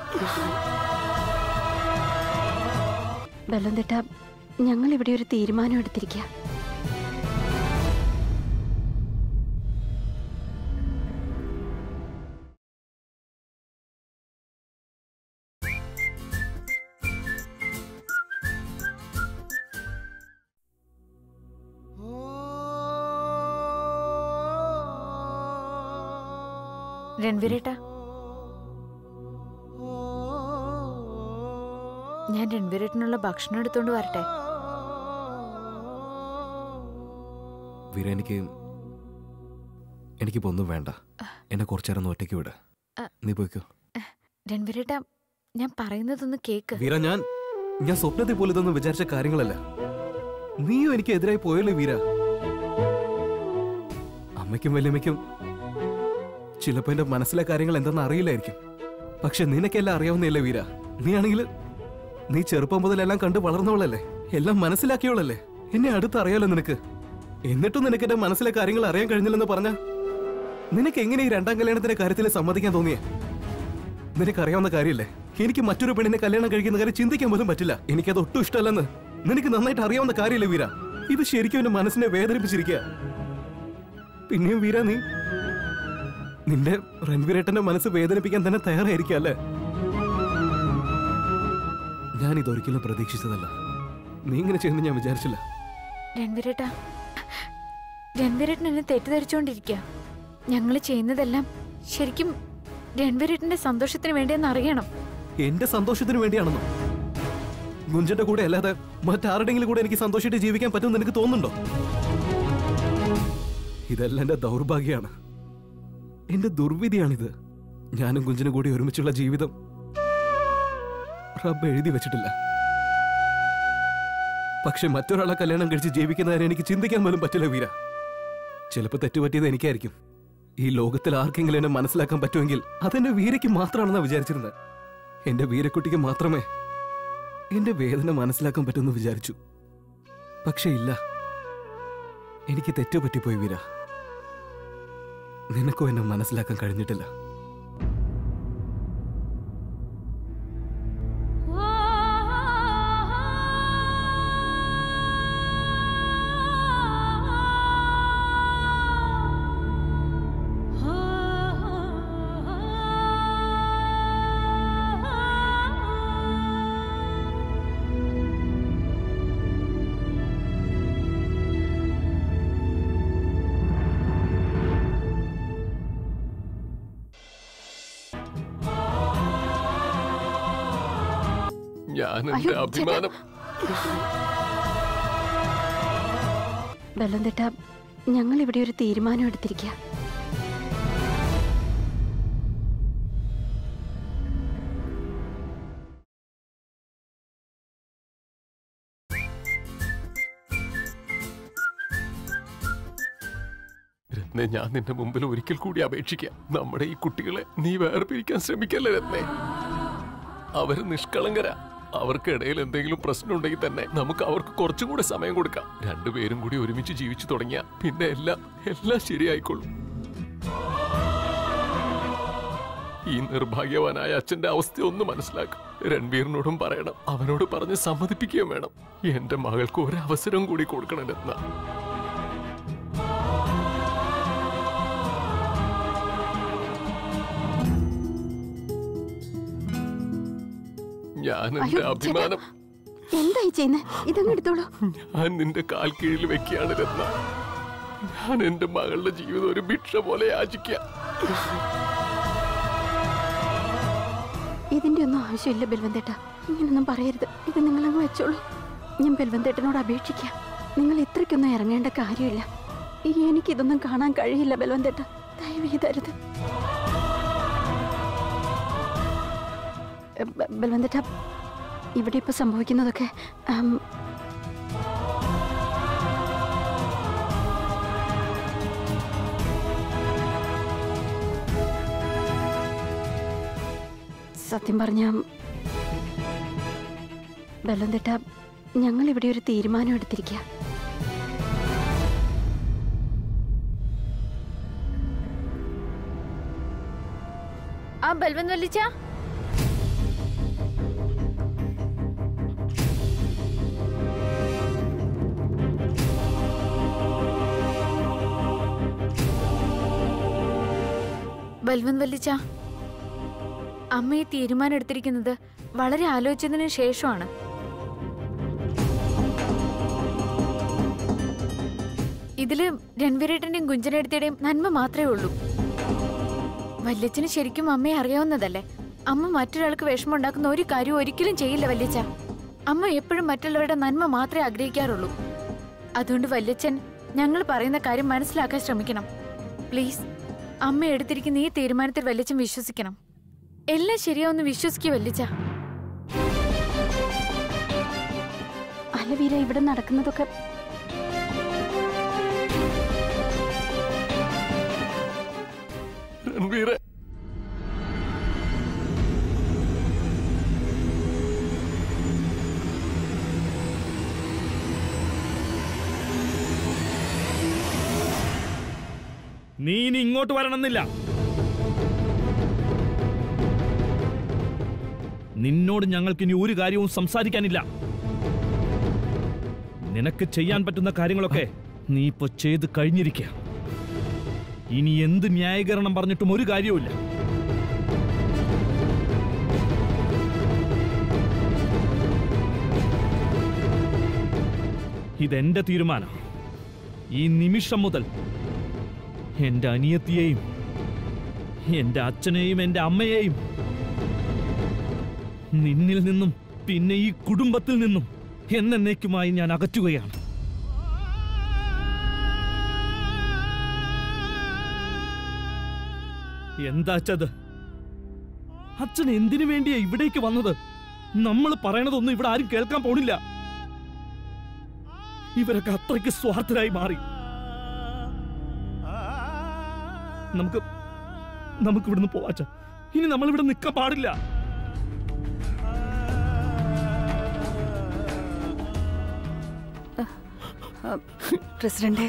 Speaker 3: ബലം തെട്ട ഞങ്ങൾ ഇവിടെ ഒരു തീരുമാനം എടുത്തിരിക്കുക
Speaker 1: രൺവീരേട്ടാ ഞാൻ രൺവീരേട്ടനുള്ള ഭക്ഷണം എടുത്തോണ്ട് വരട്ടെ
Speaker 4: വീര എനിക്ക് എനിക്കിപ്പോ ഒന്നും വേണ്ട എന്നെ കുറച്ചേരം ഒന്ന് ഒറ്റയ്ക്ക് വിട്
Speaker 1: അ.
Speaker 4: നീ പോയിക്കോ
Speaker 1: രൺവീരേട്ടാ ഞാൻ പറയുന്നതൊന്ന് കേക്ക്
Speaker 4: വീര ഞാൻ ഞാൻ സ്വപ്നത്തിൽ പോലും ഇതൊന്നും വിചാരിച്ച കാര്യങ്ങളല്ല നീയും എനിക്ക് എതിരായി പോയല്ലോ വീര അമ്മയ്ക്കും വല്യമ്മയ്ക്കും ചിലപ്പോ എന്റെ മനസ്സിലെ കാര്യങ്ങൾ എന്തെന്ന് അറിയില്ലായിരിക്കും പക്ഷെ നിനക്കെല്ലാം അറിയാവുന്നല്ലേ വീര നീ ആണെങ്കിൽ നീ ചെറുപ്പം മുതലെല്ലാം കണ്ട് വളർന്നവളല്ലേ എല്ലാം മനസ്സിലാക്കിയവളല്ലേ എന്നെ അടുത്ത് അറിയാലോ നിനക്ക് എന്നിട്ടും നിനക്ക് എന്റെ മനസ്സിലെ കാര്യങ്ങൾ അറിയാൻ കഴിഞ്ഞില്ലെന്ന് പറഞ്ഞ നിനക്ക് എങ്ങനെ ഈ രണ്ടാം കല്യാണത്തിന്റെ കാര്യത്തിൽ സമ്മതിക്കാൻ തോന്നിയേ നിനക്കറിയാവുന്ന കാര്യമല്ലേ എനിക്ക് മറ്റൊരു പെണ്ണിനെ കല്യാണം കഴിക്കുന്ന കാര്യം ചിന്തിക്കാൻ പോലും പറ്റില്ല എനിക്കത് ഒട്ടും ഇഷ്ടമല്ലെന്ന് നിനക്ക് നന്നായിട്ട് അറിയാവുന്ന കാര്യമല്ലേ വീര ഇത് ശരിക്കും എന്റെ മനസ്സിനെ വേദനിപ്പിച്ചിരിക്കുക പിന്നെയും വീര നീ നിന്റെ രൺവീരേട്ടന്റെ മനസ്സ് വേദനിപ്പിക്കാൻ തന്നെ തയ്യാറായിരിക്കുക അല്ലേ ഞാൻ ഇതൊരിക്കലും പ്രതീക്ഷിച്ചതല്ല നീ ഇങ്ങനെ ചെയ്യുന്ന ഞാൻ വിചാരിച്ചില്ല
Speaker 1: രൺവീരേട്ടാ രൺവീരേട്ടൻ എന്നെ തെറ്റിദ്ധരിച്ചുകൊണ്ടിരിക്കുക ഞങ്ങൾ ചെയ്യുന്നതെല്ലാം ശരിക്കും രൺവീരേട്ടന്റെ സന്തോഷത്തിന് വേണ്ടിയെന്ന് അറിയണം
Speaker 4: എന്റെ സന്തോഷത്തിന് വേണ്ടിയാണെന്നോ ഗുഞ്ചന്റെ കൂടെ അല്ലാതെ മറ്റാരുടെങ്കിലും കൂടെ എനിക്ക് സന്തോഷിച്ച് ജീവിക്കാൻ പറ്റുമെന്ന് എനിക്ക് തോന്നുന്നുണ്ടോ ഇതെല്ലാം എന്റെ ദൗർഭാഗ്യമാണ് എന്റെ ദുർവിധിയാണിത് ഞാനും കുഞ്ചിനും കൂടി ഒരുമിച്ചുള്ള ജീവിതം റബ്ബ് എഴുതി വെച്ചിട്ടില്ല പക്ഷെ മറ്റൊരാളെ കല്യാണം കഴിച്ച് ജീവിക്കുന്ന കാര്യം എനിക്ക് ചിന്തിക്കാൻ പോലും പറ്റില്ല വീര ചിലപ്പോൾ തെറ്റുപറ്റിയത് എനിക്കായിരിക്കും ഈ ലോകത്തിൽ ആർക്കെങ്കിലും എന്നെ മനസ്സിലാക്കാൻ പറ്റുമെങ്കിൽ അതെന്റെ വീരയ്ക്ക് മാത്രമാണെന്നാ വിചാരിച്ചിരുന്നത് എന്റെ വീരക്കുട്ടിക്ക് മാത്രമേ എന്റെ വേദന മനസ്സിലാക്കാൻ പറ്റുമെന്ന് വിചാരിച്ചു പക്ഷെ ഇല്ല എനിക്ക് തെറ്റുപറ്റിപ്പോയി വീര നിനക്കും എന്നെ മനസ്സിലാക്കാൻ കഴിഞ്ഞിട്ടില്ല
Speaker 12: ഞാൻ
Speaker 3: അയ്യോ,
Speaker 12: എന്റെ അഭിമാനം
Speaker 3: ബലന്തേട്ട ഞങ്ങൾ ഇവിടെ ഒരു തീരുമാനം എടുത്തിരിക്കുക
Speaker 12: രത്നെ ഞാൻ നിന്റെ മുമ്പിൽ ഒരിക്കൽ കൂടി അപേക്ഷിക്കാം നമ്മുടെ ഈ കുട്ടികളെ നീ വേർപിരിക്കാൻ ശ്രമിക്കല്ലേ രത്നെ അവര് നിഷ്കളങ്കരാ അവർക്കിടയിൽ എന്തെങ്കിലും പ്രശ്നം ഉണ്ടെങ്കിൽ തന്നെ നമുക്ക് അവർക്ക് കുറച്ചും കൂടെ സമയം കൊടുക്കാം രണ്ടുപേരും കൂടി ഒരുമിച്ച് ജീവിച്ചു തുടങ്ങിയ പിന്നെ എല്ലാം എല്ലാം ശരിയായിക്കൊള്ളും ഈ നിർഭാഗ്യവാനായ അച്ഛന്റെ അവസ്ഥ ഒന്ന് മനസ്സിലാക്കും രൺവീറിനോടും പറയണം അവനോട് പറഞ്ഞ് സമ്മതിപ്പിക്കുകയും വേണം എന്റെ മകൾക്ക് ഒരു അവസരം കൂടി കൊടുക്കണം രത്ന ഞാൻ എന്റെ
Speaker 3: അയ്യോ,
Speaker 12: അഭിമാനം
Speaker 3: എന്തായി ചെയ്യുന്നത് ഇതങ്ങ് എടുത്തോളൂ
Speaker 12: ഞാൻ നിന്റെ കാൽ കീഴിൽ വെക്കുകയാണ് രത്ന ഞാൻ എന്റെ മകളുടെ ജീവിതം ഒരു ഭിക്ഷ പോലെ യാചിക്കാം
Speaker 3: ഇതിന്റെ ഒന്നും ആവശ്യമില്ല ബൽവന്തേട്ട ഇങ്ങനൊന്നും പറയരുത് ഇത് നിങ്ങളങ്ങ് വെച്ചോളൂ ഞാൻ ബൽവന്തേട്ടനോട് അപേക്ഷിക്കാം നിങ്ങൾ ഇത്രയ്ക്കൊന്നും ഇറങ്ങേണ്ട കാര്യമില്ല ഈ എനിക്കിതൊന്നും കാണാൻ കഴിയില്ല ബൽവന്തേട്ട ദയവ് ചെയ്തരുത് ബ- ബൽവന്തേട്ട ഇവിടെ ഇപ്പൊ സംഭവിക്കുന്നതൊക്കെ ആം, സത്യം പറഞ്ഞ ബലന്തേട്ട ഞങ്ങൾ ഇവിടെ ഒരു തീരുമാനം എടുത്തിരിക്കുക
Speaker 1: ആ ബൽവൻ വലിച്ച ബൽവൻ വലിച്ച അമ്മ ഈ തീരുമാനം എടുത്തിരിക്കുന്നത് വളരെ ആലോചിച്ചതിന് ശേഷമാണ് ഇതില് രൺവീരേട്ടന്റെയും ഗുഞ്ചനേടത്തിയുടെയും നന്മ മാത്രമേ ഉള്ളൂ വല്യച്ഛന് ശരിക്കും അമ്മയെ അറിയാവുന്നതല്ലേ അമ്മ മറ്റൊരാൾക്ക് വിഷമമുണ്ടാക്കുന്ന ഒരു കാര്യവും ഒരിക്കലും ചെയ്യില്ല വല്യച്ഛ അമ്മ എപ്പോഴും മറ്റുള്ളവരുടെ നന്മ മാത്രമേ ആഗ്രഹിക്കാറുള്ളൂ അതുകൊണ്ട് വല്യച്ഛൻ ഞങ്ങൾ പറയുന്ന കാര്യം മനസ്സിലാക്കാൻ ശ്രമിക്കണം പ്ലീസ് അമ്മ എടുത്തിരിക്കുന്ന ഈ തീരുമാനത്തിൽ വല്യച്ഛൻ വിശ്വസിക്കണം എല്ലാം ശരിയാവുന്ന വിശ്വസിക്കുക വല്യച്ഛ
Speaker 3: അല്ല വീര ഇവിടെ നടക്കുന്നതൊക്കെ
Speaker 12: രൺവീറെ
Speaker 8: നീ ഇനി ഇങ്ങോട്ട് വരണമെന്നില്ല നിന്നോട് ഞങ്ങൾക്ക് ഇനി ഒരു കാര്യവും സംസാരിക്കാനില്ല നിനക്ക് ചെയ്യാൻ പറ്റുന്ന കാര്യങ്ങളൊക്കെ നീ ഇപ്പൊ ചെയ്ത് കഴിഞ്ഞിരിക്കുക ഇനി എന്ത് ന്യായീകരണം പറഞ്ഞിട്ടും ഒരു കാര്യവുമില്ല ഇതെന്റെ തീരുമാനം ഈ നിമിഷം മുതൽ എന്റെ അനിയത്തിയെയും എന്റെ അച്ഛനെയും എന്റെ അമ്മയെയും നിന്നിൽ നിന്നും പിന്നെ ഈ കുടുംബത്തിൽ നിന്നും എന്നേക്കുമായി ഞാൻ അകറ്റുകയാണ് എന്താ അച്ഛത് അച്ഛൻ എന്തിനു വേണ്ടിയാ ഇവിടേക്ക് വന്നത് നമ്മൾ പറയണതൊന്നും ഇവിടെ ആരും കേൾക്കാൻ പോണില്ല ഇവരൊക്കെ അത്രയ്ക്ക് സ്വാർത്ഥരായി മാറി നമുക്ക് നമുക്ക് ഇവിടുന്ന് പോവാച്ച ഇനി നമ്മൾ ഇവിടെ നിൽക്കാൻ പാടില്ല
Speaker 6: പ്രസിഡന്റ്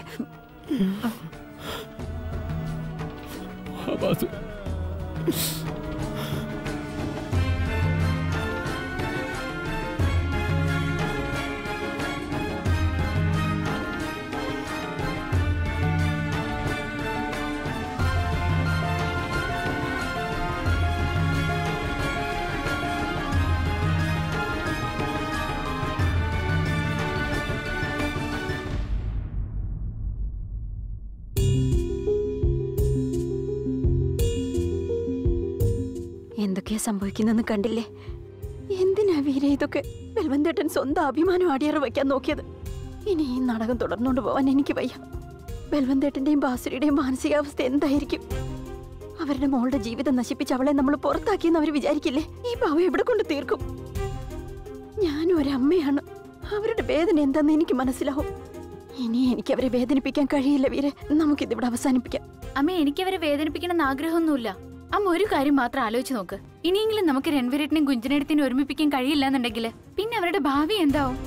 Speaker 12: അബാസ്
Speaker 3: എന്തൊക്കെയാ സംഭവിക്കുന്നെന്ന് കണ്ടില്ലേ എന്തിനാ വീര ഇതൊക്കെ ബൽവന്തേട്ടൻ സ്വന്തം അഭിമാനം അടിയറ വയ്ക്കാൻ നോക്കിയത് ഇനി ഈ നാടകം തുടർന്നുകൊണ്ട് പോവാൻ എനിക്ക് വയ്യ ബൽവന്തേട്ടന്റെയും ബാസുരിയുടെയും മാനസികാവസ്ഥ എന്തായിരിക്കും അവരുടെ മോളുടെ ജീവിതം നശിപ്പിച്ച് അവളെ നമ്മൾ പുറത്താക്കിയെന്ന് അവർ വിചാരിക്കില്ലേ ഈ ഭാവം എവിടെ കൊണ്ട് തീർക്കും ഞാനും ഒരമ്മയാണ് അവരുടെ വേദന എന്താന്ന് എനിക്ക് മനസ്സിലാവും ഇനി എനിക്ക് അവരെ വേദനിപ്പിക്കാൻ കഴിയില്ല വീരെ നമുക്കിതിവിടെ അവസാനിപ്പിക്കാം
Speaker 1: അമ്മ എനിക്കവരെ വേദനിപ്പിക്കണമെന്ന് ആഗ്രഹമൊന്നുമില്ല അമ്മ ഒരു കാര്യം മാത്രം ആലോചിച്ച് നോക്ക് ഇനിയെങ്കിലും നമുക്ക് രൺവീരട്ടിനെയും കുഞ്ചിനെടുത്തിനെ ഒരുമിപ്പിക്കാൻ കഴിയില്ല എന്നുണ്ടെങ്കിൽ പിന്നെ അവരുടെ ഭാവി എന്താവും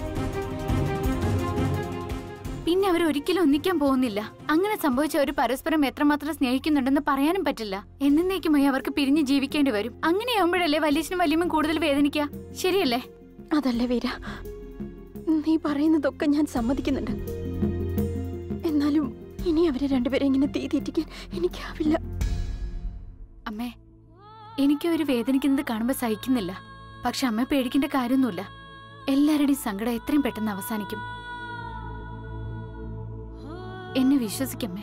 Speaker 1: പിന്നെ അവർ ഒരിക്കലും ഒന്നിക്കാൻ പോകുന്നില്ല അങ്ങനെ സംഭവിച്ച അവർ പരസ്പരം എത്രമാത്രം സ്നേഹിക്കുന്നുണ്ടെന്ന് പറയാനും പറ്റില്ല എന്നേക്കുമായി അവർക്ക് പിരിഞ്ഞ് ജീവിക്കേണ്ടി വരും അങ്ങനെയാവുമ്പോഴല്ലേ വലിയച്ഛനും വലിയമ്മയും കൂടുതൽ വേദനിക്കുക ശരിയല്ലേ
Speaker 3: അതല്ല വീര നീ പറയുന്നതൊക്കെ ഞാൻ സമ്മതിക്കുന്നുണ്ട് എന്നാലും ഇനി അവരെ രണ്ടുപേരെ ഇങ്ങനെ തീ തീറ്റിക്കാൻ എനിക്കാവില്ല
Speaker 1: അമ്മേ എനിക്ക് ഒരു വേദനിക്കുന്നത് കാണുമ്പോൾ സഹിക്കുന്നില്ല പക്ഷെ അമ്മ പേടിക്കേണ്ട കാര്യമൊന്നുമില്ല എല്ലാവരുടെയും സങ്കടം എത്രയും പെട്ടെന്ന് അവസാനിക്കും എന്നെ വിശ്വസിക്കമ്മേ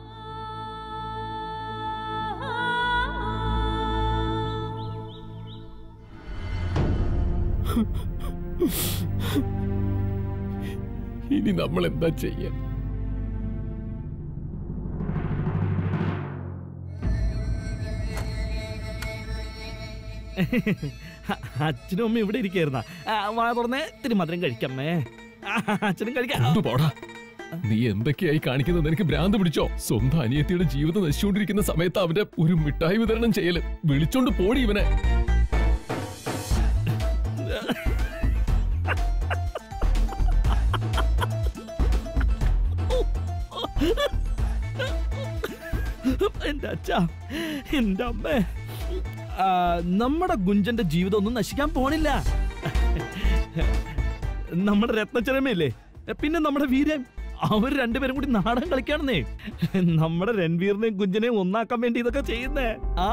Speaker 12: ഇനി നമ്മൾ എന്താ ചെയ്യാൻ
Speaker 8: അച്ഛനും അമ്മയും ഇവിടെ ഇരിക്കായിരുന്ന വാ തുറന്നേ ഇത്തിരി മധുരം കഴിക്കമ്മേ ആ, അച്ഛനും കഴിക്കാം
Speaker 12: കൊണ്ടു പോടാ നീ എന്തൊക്കെയായി കാണിക്കുന്നത് എനിക്ക് ഭ്രാന്ത് പിടിച്ചോ സ്വന്തം അനിയത്തിയുടെ ജീവിതം നശിച്ചുകൊണ്ടിരിക്കുന്ന സമയത്ത് അവന്റെ ഒരു മിഠായി വിതരണം ചെയ്യല് വിളിച്ചോണ്ട് പോടി ഇവനെ
Speaker 8: എന്റെ അച്ഛ എന്റെ അമ്മ നമ്മുടെ ഗുഞ്ചന്റെ ജീവിതം ഒന്നും നശിക്കാൻ പോണില്ല നമ്മുടെ രത്നച്ചരമയില്ലേ പിന്നെ നമ്മുടെ വീരൻ അവർ രണ്ടുപേരും കൂടി നാടകം കളിക്കാണെന്നേ നമ്മുടെ രൺവീറിനെയും കുഞ്ചനെയും ഒന്നാക്കാൻ വേണ്ടി ഇതൊക്കെ ചെയ്യുന്നേ ആ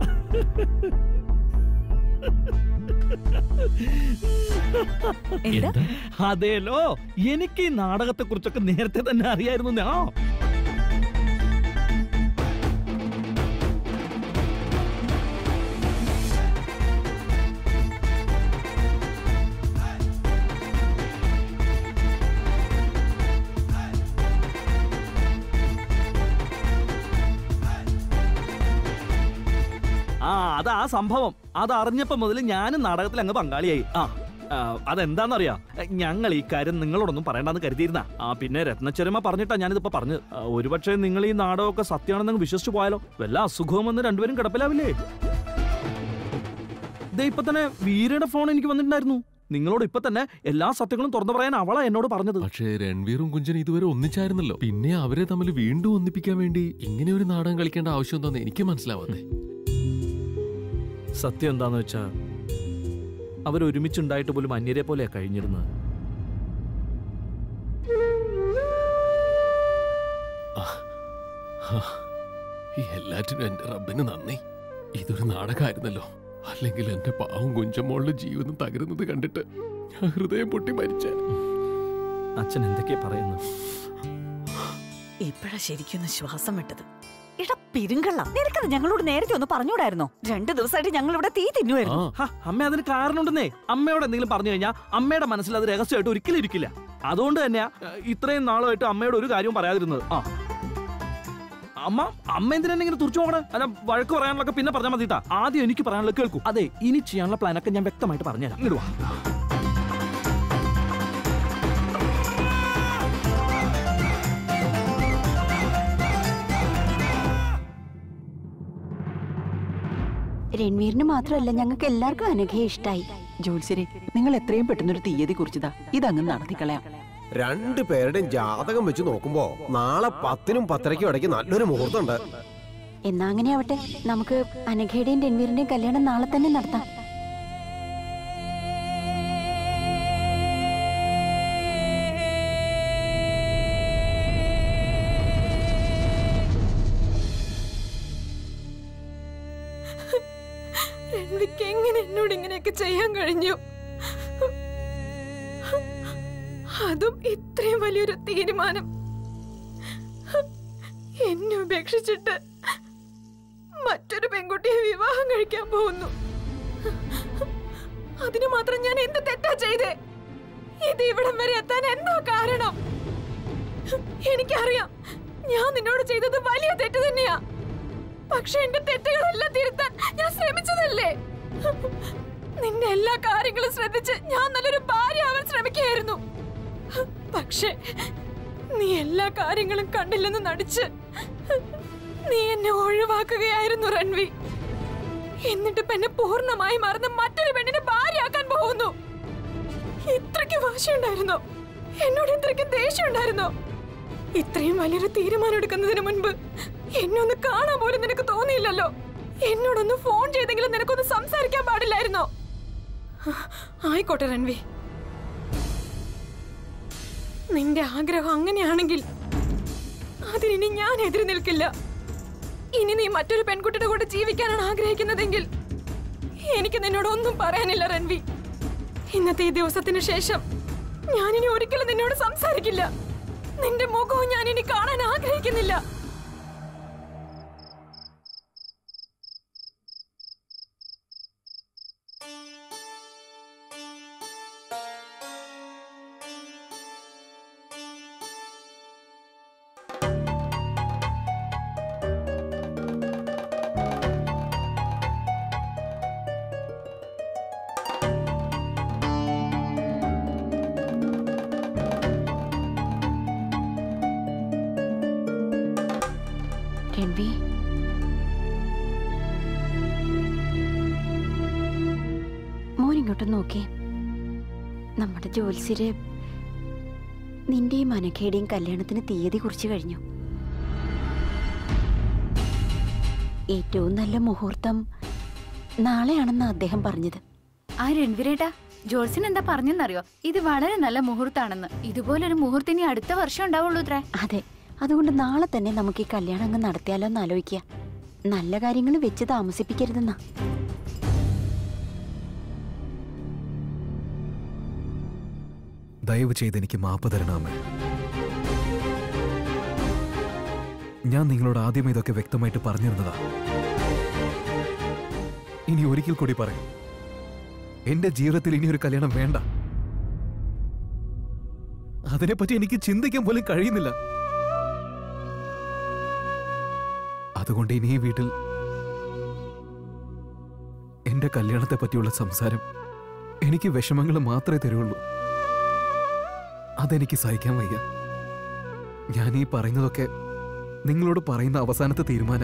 Speaker 6: എന്താ
Speaker 8: അതേലോ എനിക്ക് ഈ നാടകത്തെ കുറിച്ചൊക്കെ നേരത്തെ തന്നെ അറിയായിരുന്നു ആ ആ അതാ സംഭവം അത് അറിഞ്ഞപ്പോ മുതൽ ഞാനും നാടകത്തിൽ അങ്ങ് പങ്കാളിയായി ആ ആ, അതെന്താന്നറിയാ ഞങ്ങൾ ഈ കാര്യം നിങ്ങളോടൊന്നും പറയണ്ടെന്ന് കരുതിയിരുന്ന ആ പിന്നെ രത്നച്ചരമ പറഞ്ഞിട്ടാ ഞാനിതിപ്പോ പറഞ്ഞു ഒരുപക്ഷെ നിങ്ങൾ ഈ നാടകമൊക്കെ സത്യമാണെന്ന് വിശ്വസിച്ചു പോയാലോ വല്ല അസുഖവും വന്ന് രണ്ടുപേരും കിടപ്പിലാവില്ലേ ദേ ഇപ്പൊ തന്നെ വീരയുടെ ഫോൺ എനിക്ക് വന്നിട്ടുണ്ടായിരുന്നു നിങ്ങളോട് ഇപ്പൊ തന്നെ എല്ലാ സത്യങ്ങളും തുറന്നു പറയാൻ അവളാ എന്നോട് പറഞ്ഞത്
Speaker 12: പക്ഷേ രൺവീറും കുഞ്ചനും ഇതുവരെ ഒന്നിച്ചായിരുന്നല്ലോ പിന്നെ അവരെ തമ്മിൽ വീണ്ടും ഒന്നിപ്പിക്കാൻ വേണ്ടി ഇങ്ങനെ ഒരു നാടകം കളിക്കേണ്ട ആവശ്യം എന്താന്ന് എനിക്ക് മനസ്സിലാവാതെ
Speaker 8: സത്യം എന്താന്ന് വെച്ചാ അവർ ഒരുമിച്ചുണ്ടായിട്ട് പോലും അന്യരെ പോലെയാ കഴിഞ്ഞിരുന്നത്
Speaker 12: ഈ എല്ലാറ്റിനും എന്റെ റബ്ബിന് നന്ദി ഇതൊരു നാടകമായിരുന്നല്ലോ അല്ലെങ്കിൽ എന്റെ പാവം കുഞ്ചമ്മോളുടെ ജീവിതം തകരുന്നത് കണ്ടിട്ട് ഞാൻ ഹൃദയം പൊട്ടി മരിച്ച
Speaker 8: അച്ഛൻ എന്തൊക്കെയാ പറയുന്നത്
Speaker 6: ഇപ്പഴാ ശരിക്കൊന്ന് ശ്വാസം വിട്ടത് എടാ പിരുങ്കള്ള നിനക്കത് ഞങ്ങളോട് നേരത്തെ ഒന്ന് പറഞ്ഞൂടായിരുന്നോ രണ്ടു ദിവസമായിട്ട് ഞങ്ങൾ ഇവിടെ തീ തിന്നുമായിരുന്നു
Speaker 8: ഹ, അമ്മ അതിന് കാരണമുണ്ടെന്നേ അമ്മയോട് എന്തെങ്കിലും പറഞ്ഞു കഴിഞ്ഞാൽ അമ്മയുടെ മനസ്സിൽ അത് രഹസ്യമായിട്ട് ഒരിക്കലും ഇരിക്കില്ല അതുകൊണ്ട് തന്നെയാ ഏഹ്, ഇത്രയും നാളുമായിട്ട് അമ്മയോട് ഒരു കാര്യവും പറയാതിരുന്നത് ആ അമ്മ അമ്മ എന്തിനാ ഇങ്ങനെ തുറച്ചു നോക്കണേ അല്ല വഴക്ക് പറയാനുള്ളൊക്കെ പിന്നെ പറഞ്ഞാൽ മതിട്ടാ ആദ്യം എനിക്ക് പറയാനുള്ള കേൾക്കൂ അതെ ഇനി ചെയ്യാനുള്ള പ്ലാനൊക്കെ ഞാൻ വ്യക്തമായിട്ട് പറഞ്ഞുതരാം ഇങ്ങോട്ട് വാ
Speaker 3: രൺവീറിന് മാത്രമല്ല ഞങ്ങൾക്ക് എല്ലാവർക്കും അനഘയെ ഇഷ്ടായി
Speaker 2: ജോത്സരെ നിങ്ങൾ എത്രയും പെട്ടെന്നൊരു തീയതി കുറിച്ചതാ ഇതങ്ങ് നടത്തിക്കളയാം
Speaker 13: രണ്ടു പേരുടെയും ജാതകം വെച്ച് നോക്കുമ്പോ നാളെ പത്തിനും പത്തരയ്ക്കും ഇടയ്ക്ക് നല്ലൊരു മുഹൂർത്തമുണ്ട്
Speaker 3: എന്നാ അങ്ങനെ ആവട്ടെ നമുക്ക് അനഘയുടെയും രൺവീറിന്റെയും കല്യാണം നാളെ തന്നെ നടത്താം
Speaker 9: രൺവിക്ക് എങ്ങനെ എന്നോട് ഇങ്ങനെയൊക്കെ ചെയ്യാൻ കഴിഞ്ഞു അതും ഇത്രയും വലിയൊരു തീരുമാനം എന്നെ ഉപേക്ഷിച്ചിട്ട് മറ്റൊരു പെൺകുട്ടിയെ വിവാഹം കഴിക്കാൻ പോകുന്നു അതിനു മാത്രം ഞാൻ എന്ത് തെറ്റാ ചെയ്തേ ഇത് ഇവിടം വരെ എത്താൻ എന്താ കാരണം എനിക്കറിയാം ഞാൻ നിന്നോട് ചെയ്തത് വലിയ തെറ്റ് തന്നെയാ പക്ഷെ എന്റെ തെറ്റുകളെല്ലാം തിരുത്താൻ ഞാൻ ശ്രമിച്ചതല്ലേ നിന്റെ എല്ലാ കാര്യങ്ങളും ശ്രദ്ധിച്ച് ഞാൻ നല്ലൊരു ഭാര്യ ആവാൻ ശ്രമിക്കുകയായിരുന്നു പക്ഷേ നീ എല്ലാ കാര്യങ്ങളും കണ്ടില്ലെന്ന് നടിച്ച് നീ എന്നെ ഒഴിവാക്കുകയായിരുന്നു രൺവി എന്നിട്ട് ഇപ്പൊ എന്നെ പൂർണ്ണമായി മറന്ന് മറ്റൊരു പെണ്ണിനെ ഭാര്യയാക്കാൻ പോകുന്നു ഇത്രയ്ക്ക് വാശിയുണ്ടായിരുന്നോ എന്നോട് ഇത്രയ്ക്ക് ദേഷ്യം ഉണ്ടായിരുന്നോ ഇത്രയും വലിയൊരു തീരുമാനം എടുക്കുന്നതിന് മുൻപ് എന്നെ ഒന്ന് കാണാൻ പോലും നിനക്ക് തോന്നിയില്ലല്ലോ എന്നോടൊന്ന് ഫോൺ ചെയ്തെങ്കിലും നിനക്കൊന്ന് സംസാരിക്കാൻ പാടില്ലായിരുന്നോ ആയിക്കോട്ടെ രൺവി നിന്റെ ആഗ്രഹം അങ്ങനെയാണെങ്കിൽ അതിനി ഞാൻ എതിര് നിൽക്കില്ല ഇനി നീ മറ്റൊരു പെൺകുട്ടിയുടെ കൂടെ ജീവിക്കാനാണ് ആഗ്രഹിക്കുന്നതെങ്കിൽ എനിക്ക് നിന്നോട് ഒന്നും പറയാനില്ല രൺവി ഇന്നത്തെ ഈ ദിവസത്തിന് ശേഷം ഞാനിനി ഒരിക്കലും നിന്നോട് സംസാരിക്കില്ല നിന്റെ മുഖവും ഞാൻ ഇനി കാണാൻ ആഗ്രഹിക്കുന്നില്ല
Speaker 3: രൺവി മോനിങ്ങോട്ട് നോക്കേ നമ്മുടെ ജോത്സ്യര് നിന്റെയും മനക്കേടെയും കല്യാണത്തിന് തീയതി കുറിച്ച് കഴിഞ്ഞു ഏറ്റവും നല്ല മുഹൂർത്തം നാളെയാണെന്ന് അദ്ദേഹം പറഞ്ഞത്
Speaker 1: ആ രൺവീരേട്ടാ ജോൾസിൻ എന്താ പറഞ്ഞെന്നറിയോ ഇത് വളരെ നല്ല മുഹൂർത്താണെന്ന് ഇതുപോലൊരു മുഹൂർത്തം ഇനി അടുത്ത വർഷം ഉണ്ടാവുള്ളൂ ഇത്രേ
Speaker 3: അതെ അതുകൊണ്ട് നാളെ തന്നെ നമുക്ക് ഈ കല്യാണം അങ്ങ് നടത്തിയാലോ എന്ന് ആലോചിക്കുക നല്ല കാര്യങ്ങൾ വെച്ച് താമസിപ്പിക്കരുതെന്നാ
Speaker 4: ദയവ് ചെയ്ത് എനിക്ക് മാപ്പ് തരണമേ ഞാൻ നിങ്ങളോട് ആദ്യമേ ഇതൊക്കെ വ്യക്തമായിട്ട് പറഞ്ഞിരുന്നതാ ഇനി ഒരിക്കൽ കൂടി പറയും എന്റെ ജീവിതത്തിൽ ഇനി ഒരു കല്യാണം വേണ്ട അതിനെപ്പറ്റി എനിക്ക് ചിന്തിക്കാൻ പോലും കഴിയുന്നില്ല അതുകൊണ്ട് ഇനി ഈ വീട്ടിൽ എന്റെ കല്യാണത്തെ പറ്റിയുള്ള സംസാരം എനിക്ക് വിഷമങ്ങൾ മാത്രമേ തരുള്ളൂ അതെനിക്ക് സഹിക്കാൻ വയ്യ ഞാൻ ഈ പറയുന്നതൊക്കെ നിങ്ങളോട് പറയുന്ന അവസാനത്തെ തീരുമാന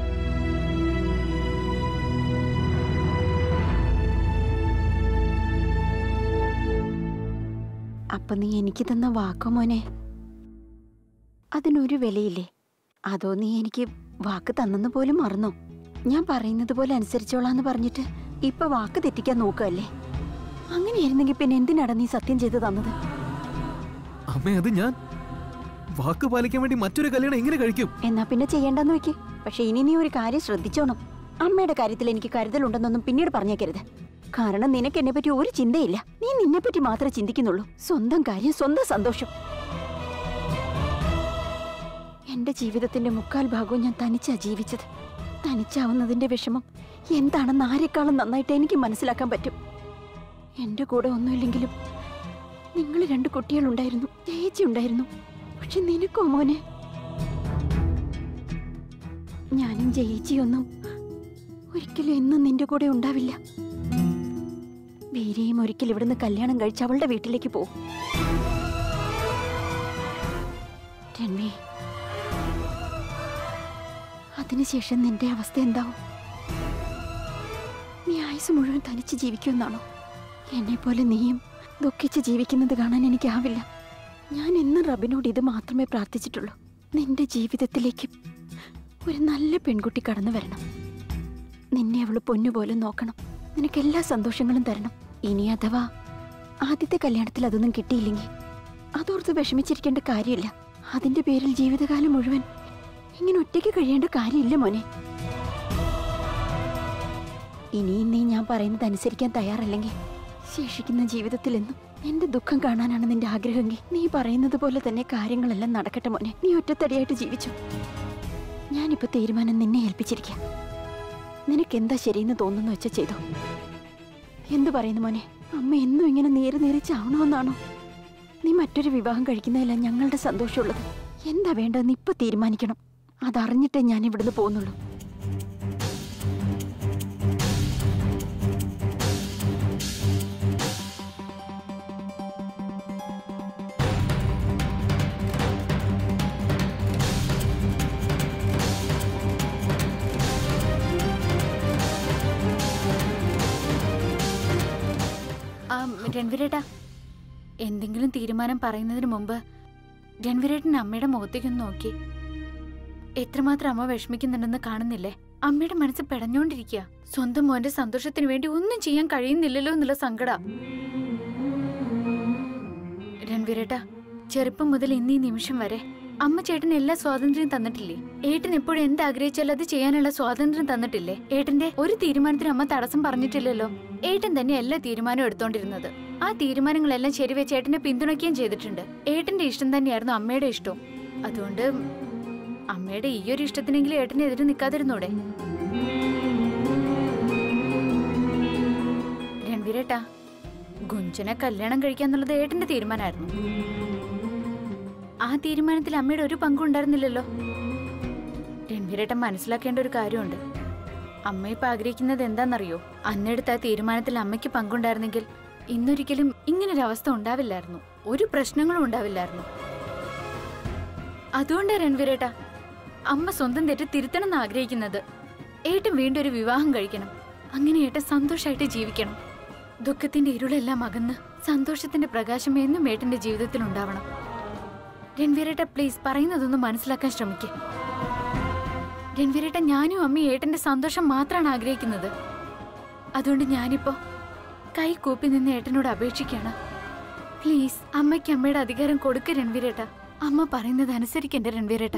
Speaker 3: അപ്പൊ നീ എനിക്ക് തന്ന വാക്കോ മോനെ അതിനൊരു വിലയില്ലേ അതോ നീ എനിക്ക് വാക്ക് തന്നെന്ന് പോലും മറന്നോ ഞാൻ പറയുന്നത് പോലെ അനുസരിച്ചോളാന്ന് പറഞ്ഞിട്ട് ഇപ്പൊ വാക്ക് തെറ്റിക്കാൻ നോക്കല്ലേ അങ്ങനെയായിരുന്നെങ്കിൽ പിന്നെ എന്തിനാടാ നീ സത്യം ചെയ്ത് തന്നത്
Speaker 4: അമ്മേ അത് ഞാൻ വാക്ക് പാലിക്കാൻ വേണ്ടി മറ്റൊരു കല്യാണം എങ്ങനെ കഴിക്കും
Speaker 3: എന്നാ പിന്നെ ചെയ്യണ്ടെന്ന് വെക്ക് പക്ഷെ ഇനി നീ ഒരു കാര്യം ശ്രദ്ധിച്ചോണം അമ്മയുടെ കാര്യത്തിൽ എനിക്ക് കരുതലുണ്ടെന്നൊന്നും പിന്നീട് പറഞ്ഞേക്കരുത് കാരണം നിനക്ക് എന്നെ പറ്റി ഒരു ചിന്തയില്ല നീ നിന്നെ പറ്റി മാത്രമേ ചിന്തിക്കുന്നുള്ളൂ സ്വന്തം കാര്യം സ്വന്തം സന്തോഷം എന്റെ ജീവിതത്തിന്റെ മുക്കാൽ ഭാഗവും ഞാൻ തനിച്ചാ ജീവിച്ചത് തനിച്ചാവുന്നതിന്റെ വിഷമം എന്താണെന്ന് ആരെക്കാളും നന്നായിട്ട് എനിക്ക് മനസ്സിലാക്കാൻ പറ്റും എന്റെ കൂടെ ഒന്നുമില്ലെങ്കിലും നിങ്ങൾ രണ്ട് കുട്ടികളുണ്ടായിരുന്നു ചേച്ചി ഉണ്ടായിരുന്നു പക്ഷെ നിനക്കോ മോനെ ഞാനും ജയിച്ചിയൊന്നും ഒരിക്കലും എന്നും നിന്റെ കൂടെ ഉണ്ടാവില്ല വീരയും ഒരിക്കൽ ഇവിടുന്ന് കല്യാണം കഴിച്ച് അവളുടെ വീട്ടിലേക്ക് പോകും രൺവി അതിനുശേഷം നിന്റെ അവസ്ഥ എന്താവും നീ ആയുസ് മുഴുവൻ തനിച്ച് ജീവിക്കുമെന്നാണോ എന്നെ പോലെ നീയും ദുഃഖിച്ച് ജീവിക്കുന്നത് കാണാൻ എനിക്കാവില്ല ഞാൻ എന്നും റബിനോട് ഇത് മാത്രമേ പ്രാർത്ഥിച്ചിട്ടുള്ളൂ നിന്റെ ജീവിതത്തിലേക്ക് ഒരു നല്ല പെൺകുട്ടി കടന്നു വരണം നിന്നെ അവള് പൊന്നുപോലെ നോക്കണം നിനക്ക് എല്ലാ സന്തോഷങ്ങളും തരണം ഇനി അഥവാ ആദ്യത്തെ കല്യാണത്തിൽ അതൊന്നും കിട്ടിയില്ലെങ്കിൽ അതോർത്ത് വിഷമിച്ചിരിക്കേണ്ട കാര്യമില്ല അതിന്റെ പേരിൽ ജീവിതകാലം മുഴുവൻ ഇങ്ങനെ ഒറ്റയ്ക്ക് കഴിയേണ്ട കാര്യമില്ല മോനെ ഇനിയും നീ ഞാൻ പറയുന്നത് അനുസരിക്കാൻ തയ്യാറല്ലെങ്കിൽ ശേഷിക്കുന്ന ജീവിതത്തിലെന്നും എന്റെ ദുഃഖം കാണാനാണ് നിന്റെ ആഗ്രഹമെങ്കിൽ നീ പറയുന്നത് പോലെ തന്നെ കാര്യങ്ങളെല്ലാം നടക്കട്ടെ മോനെ നീ ഒറ്റത്തടിയായിട്ട് ജീവിച്ചു ഞാനിപ്പോ തീരുമാനം നിന്നെ ഏൽപ്പിച്ചിരിക്കാം നിനക്ക് എന്താ ശരിയെന്ന് തോന്നുന്നു വെച്ച ചെയ്തോ എന്തു പറയുന്നു മോനെ അമ്മ എന്നും ഇങ്ങനെ നേരെ നേരെ ചാവണമെന്നാണോ നീ മറ്റൊരു വിവാഹം കഴിക്കുന്നതല്ല ഞങ്ങളുടെ സന്തോഷമുള്ളത് എന്താ വേണ്ടതെന്ന് ഇപ്പൊ തീരുമാനിക്കണം അതറിഞ്ഞിട്ടേ ഞാൻ ഇവിടുന്ന് പോകുന്നുള്ളൂ
Speaker 1: ആ രൺവീരേട്ടാ എന്തെങ്കിലും തീരുമാനം പറയുന്നതിന് മുമ്പ് രൺവീരേട്ടൻ അമ്മയുടെ മുഖത്തേക്കൊന്ന് നോക്കി എത്രമാത്രം അമ്മ വിഷമിക്കുന്നുണ്ടെന്ന് കാണുന്നില്ലേ അമ്മയുടെ മനസ്സ് പെടഞ്ഞോണ്ടിരിക്കുക സ്വന്തം മോന്റെ സന്തോഷത്തിന് വേണ്ടി ഒന്നും ചെയ്യാൻ കഴിയുന്നില്ലല്ലോ എന്നുള്ള സങ്കട രൺവീരേട്ടാ ചെറുപ്പം മുതൽ ഇന്ന് ഈ നിമിഷം വരെ അമ്മ ചേട്ടന് എല്ലാ സ്വാതന്ത്ര്യം തന്നിട്ടില്ലേ ഏട്ടൻ എപ്പോഴും എന്താഗ്രഹിച്ചാലും അത് ചെയ്യാനുള്ള സ്വാതന്ത്ര്യം തന്നിട്ടില്ലേ ഏട്ടന്റെ ഒരു തീരുമാനത്തിന് അമ്മ തടസ്സം പറഞ്ഞിട്ടില്ലല്ലോ ഏട്ടൻ തന്നെ എല്ലാ തീരുമാനവും എടുത്തോണ്ടിരുന്നത് ആ തീരുമാനങ്ങളെല്ലാം ശരിവെച്ച് ഏട്ടനെ പിന്തുണയ്ക്കുകയും ചെയ്തിട്ടുണ്ട് ഏട്ടന്റെ ഇഷ്ടം തന്നെയായിരുന്നു അമ്മയുടെ ഇഷ്ടവും അതുകൊണ്ട് അമ്മയുടെ ഈ ഒരു ഇഷ്ടത്തിനെങ്കിലും ഏട്ടനെതിരെ നിൽക്കാതിരുന്നൂടെ രൺവീരേട്ടാ ഗുഞ്ചനെ കല്യാണം കഴിക്കാന്നുള്ളത് ഏട്ടന്റെ തീരുമാനമായിരുന്നു ആ തീരുമാനത്തിൽ അമ്മയുടെ ഒരു പങ്കും ഉണ്ടായിരുന്നില്ലല്ലോ രൺവീരേട്ടൻ മനസ്സിലാക്കേണ്ട ഒരു കാര്യമുണ്ട് അമ്മ ഇപ്പൊ ആഗ്രഹിക്കുന്നത് എന്താണെന്നറിയോ അന്നെടുത്ത ആ തീരുമാനത്തിൽ അമ്മയ്ക്ക് പങ്കുണ്ടായിരുന്നെങ്കിൽ ഇന്നൊരിക്കലും ഇങ്ങനൊരു അവസ്ഥ ഉണ്ടാവില്ലായിരുന്നു ഒരു പ്രശ്നങ്ങളും ഉണ്ടാവില്ലായിരുന്നു അതുകൊണ്ടാ രൺവീരേട്ടാ അമ്മ സ്വന്തം തെറ്റ് തിരുത്തണം എന്ന് ആഗ്രഹിക്കുന്നത് ഏട്ടൻ വീണ്ടും ഒരു വിവാഹം കഴിക്കണം അങ്ങനെ ഏട്ടൻ സന്തോഷമായിട്ട് ജീവിക്കണം ദുഃഖത്തിന്റെ ഇരുളെല്ലാം അകന്ന് സന്തോഷത്തിന്റെ പ്രകാശം എന്നും ഏട്ടന്റെ ജീവിതത്തിൽ ഉണ്ടാവണം രൺവീരേട്ട പ്ലീസ് പറയുന്നതൊന്ന് മനസ്സിലാക്കാൻ ശ്രമിക്കുക രൺവീരേട്ട ഞാനും അമ്മയും ഏട്ടന്റെ സന്തോഷം മാത്രമാണ് ആഗ്രഹിക്കുന്നത് അതുകൊണ്ട് ഞാനിപ്പോ കൈ കൂപ്പി നിന്ന് ഏട്ടനോട് അപേക്ഷിക്കാണ് പ്ലീസ് അമ്മയ്ക്ക് അമ്മയുടെ അധികാരം കൊടുക്ക രൺവീരേട്ട അമ്മ പറയുന്നത് അനുസരിക്കണ്ട രൺവീരേട്ട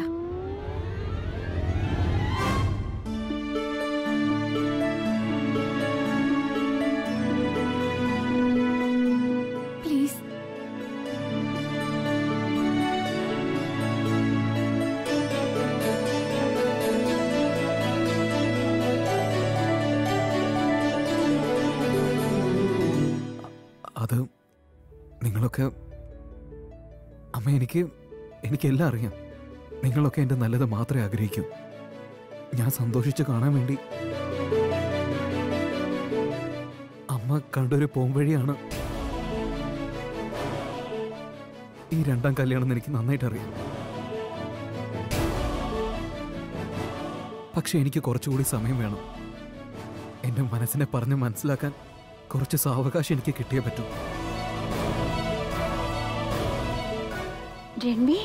Speaker 1: പ്ലീസ്
Speaker 4: അത് നിങ്ങളൊക്കെ അമ്മ എനിക്ക് എനിക്കെല്ലാം അറിയാം നിങ്ങളൊക്കെ എൻ്റെ നല്ലത് മാത്രമേ ആഗ്രഹിക്കൂ ഞാൻ സന്തോഷിച്ച് കാണാൻ വേണ്ടി അമ്മ കണ്ടൊരു പോംവഴിയാണ് ഈ രണ്ടാം കല്യാണം എന്ന് എനിക്ക് നന്നായിട്ട് അറിയാം പക്ഷെ എനിക്ക് കുറച്ചുകൂടി സമയം വേണം എൻ്റെ മനസ്സിനെ പറഞ്ഞ് മനസ്സിലാക്കാൻ കുറച്ച് സാവകാശം എനിക്ക് കിട്ടിയേ പറ്റൂ
Speaker 3: രൺവി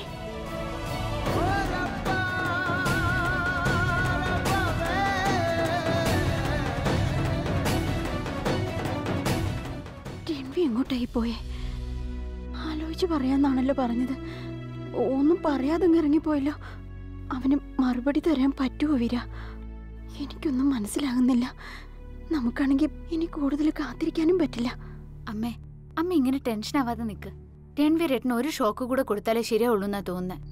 Speaker 3: രൺവി എങ്ങോട്ടായി പോയേ ആലോചിച്ച് പറയാന്നാണല്ലോ പറഞ്ഞത് ഒന്നും പറയാതെ അങ്ങ് ഇറങ്ങിപ്പോയല്ലോ അവന് മറുപടി തരാൻ പറ്റുമോ വീര എനിക്കൊന്നും മനസ്സിലാകുന്നില്ല നമുക്കാണെങ്കിൽ ഇനി കൂടുതൽ കാത്തിരിക്കാനും പറ്റില്ല
Speaker 1: അമ്മേ അമ്മ ഇങ്ങനെ ടെൻഷൻ ആവാതെ നിക്ക് രൺവീരേട്ടന് ഒരു ഷോക്ക് കൂടെ കൊടുത്താലേ ശരിയാവുള്ളൂ എന്നാ തോന്നുന്നത്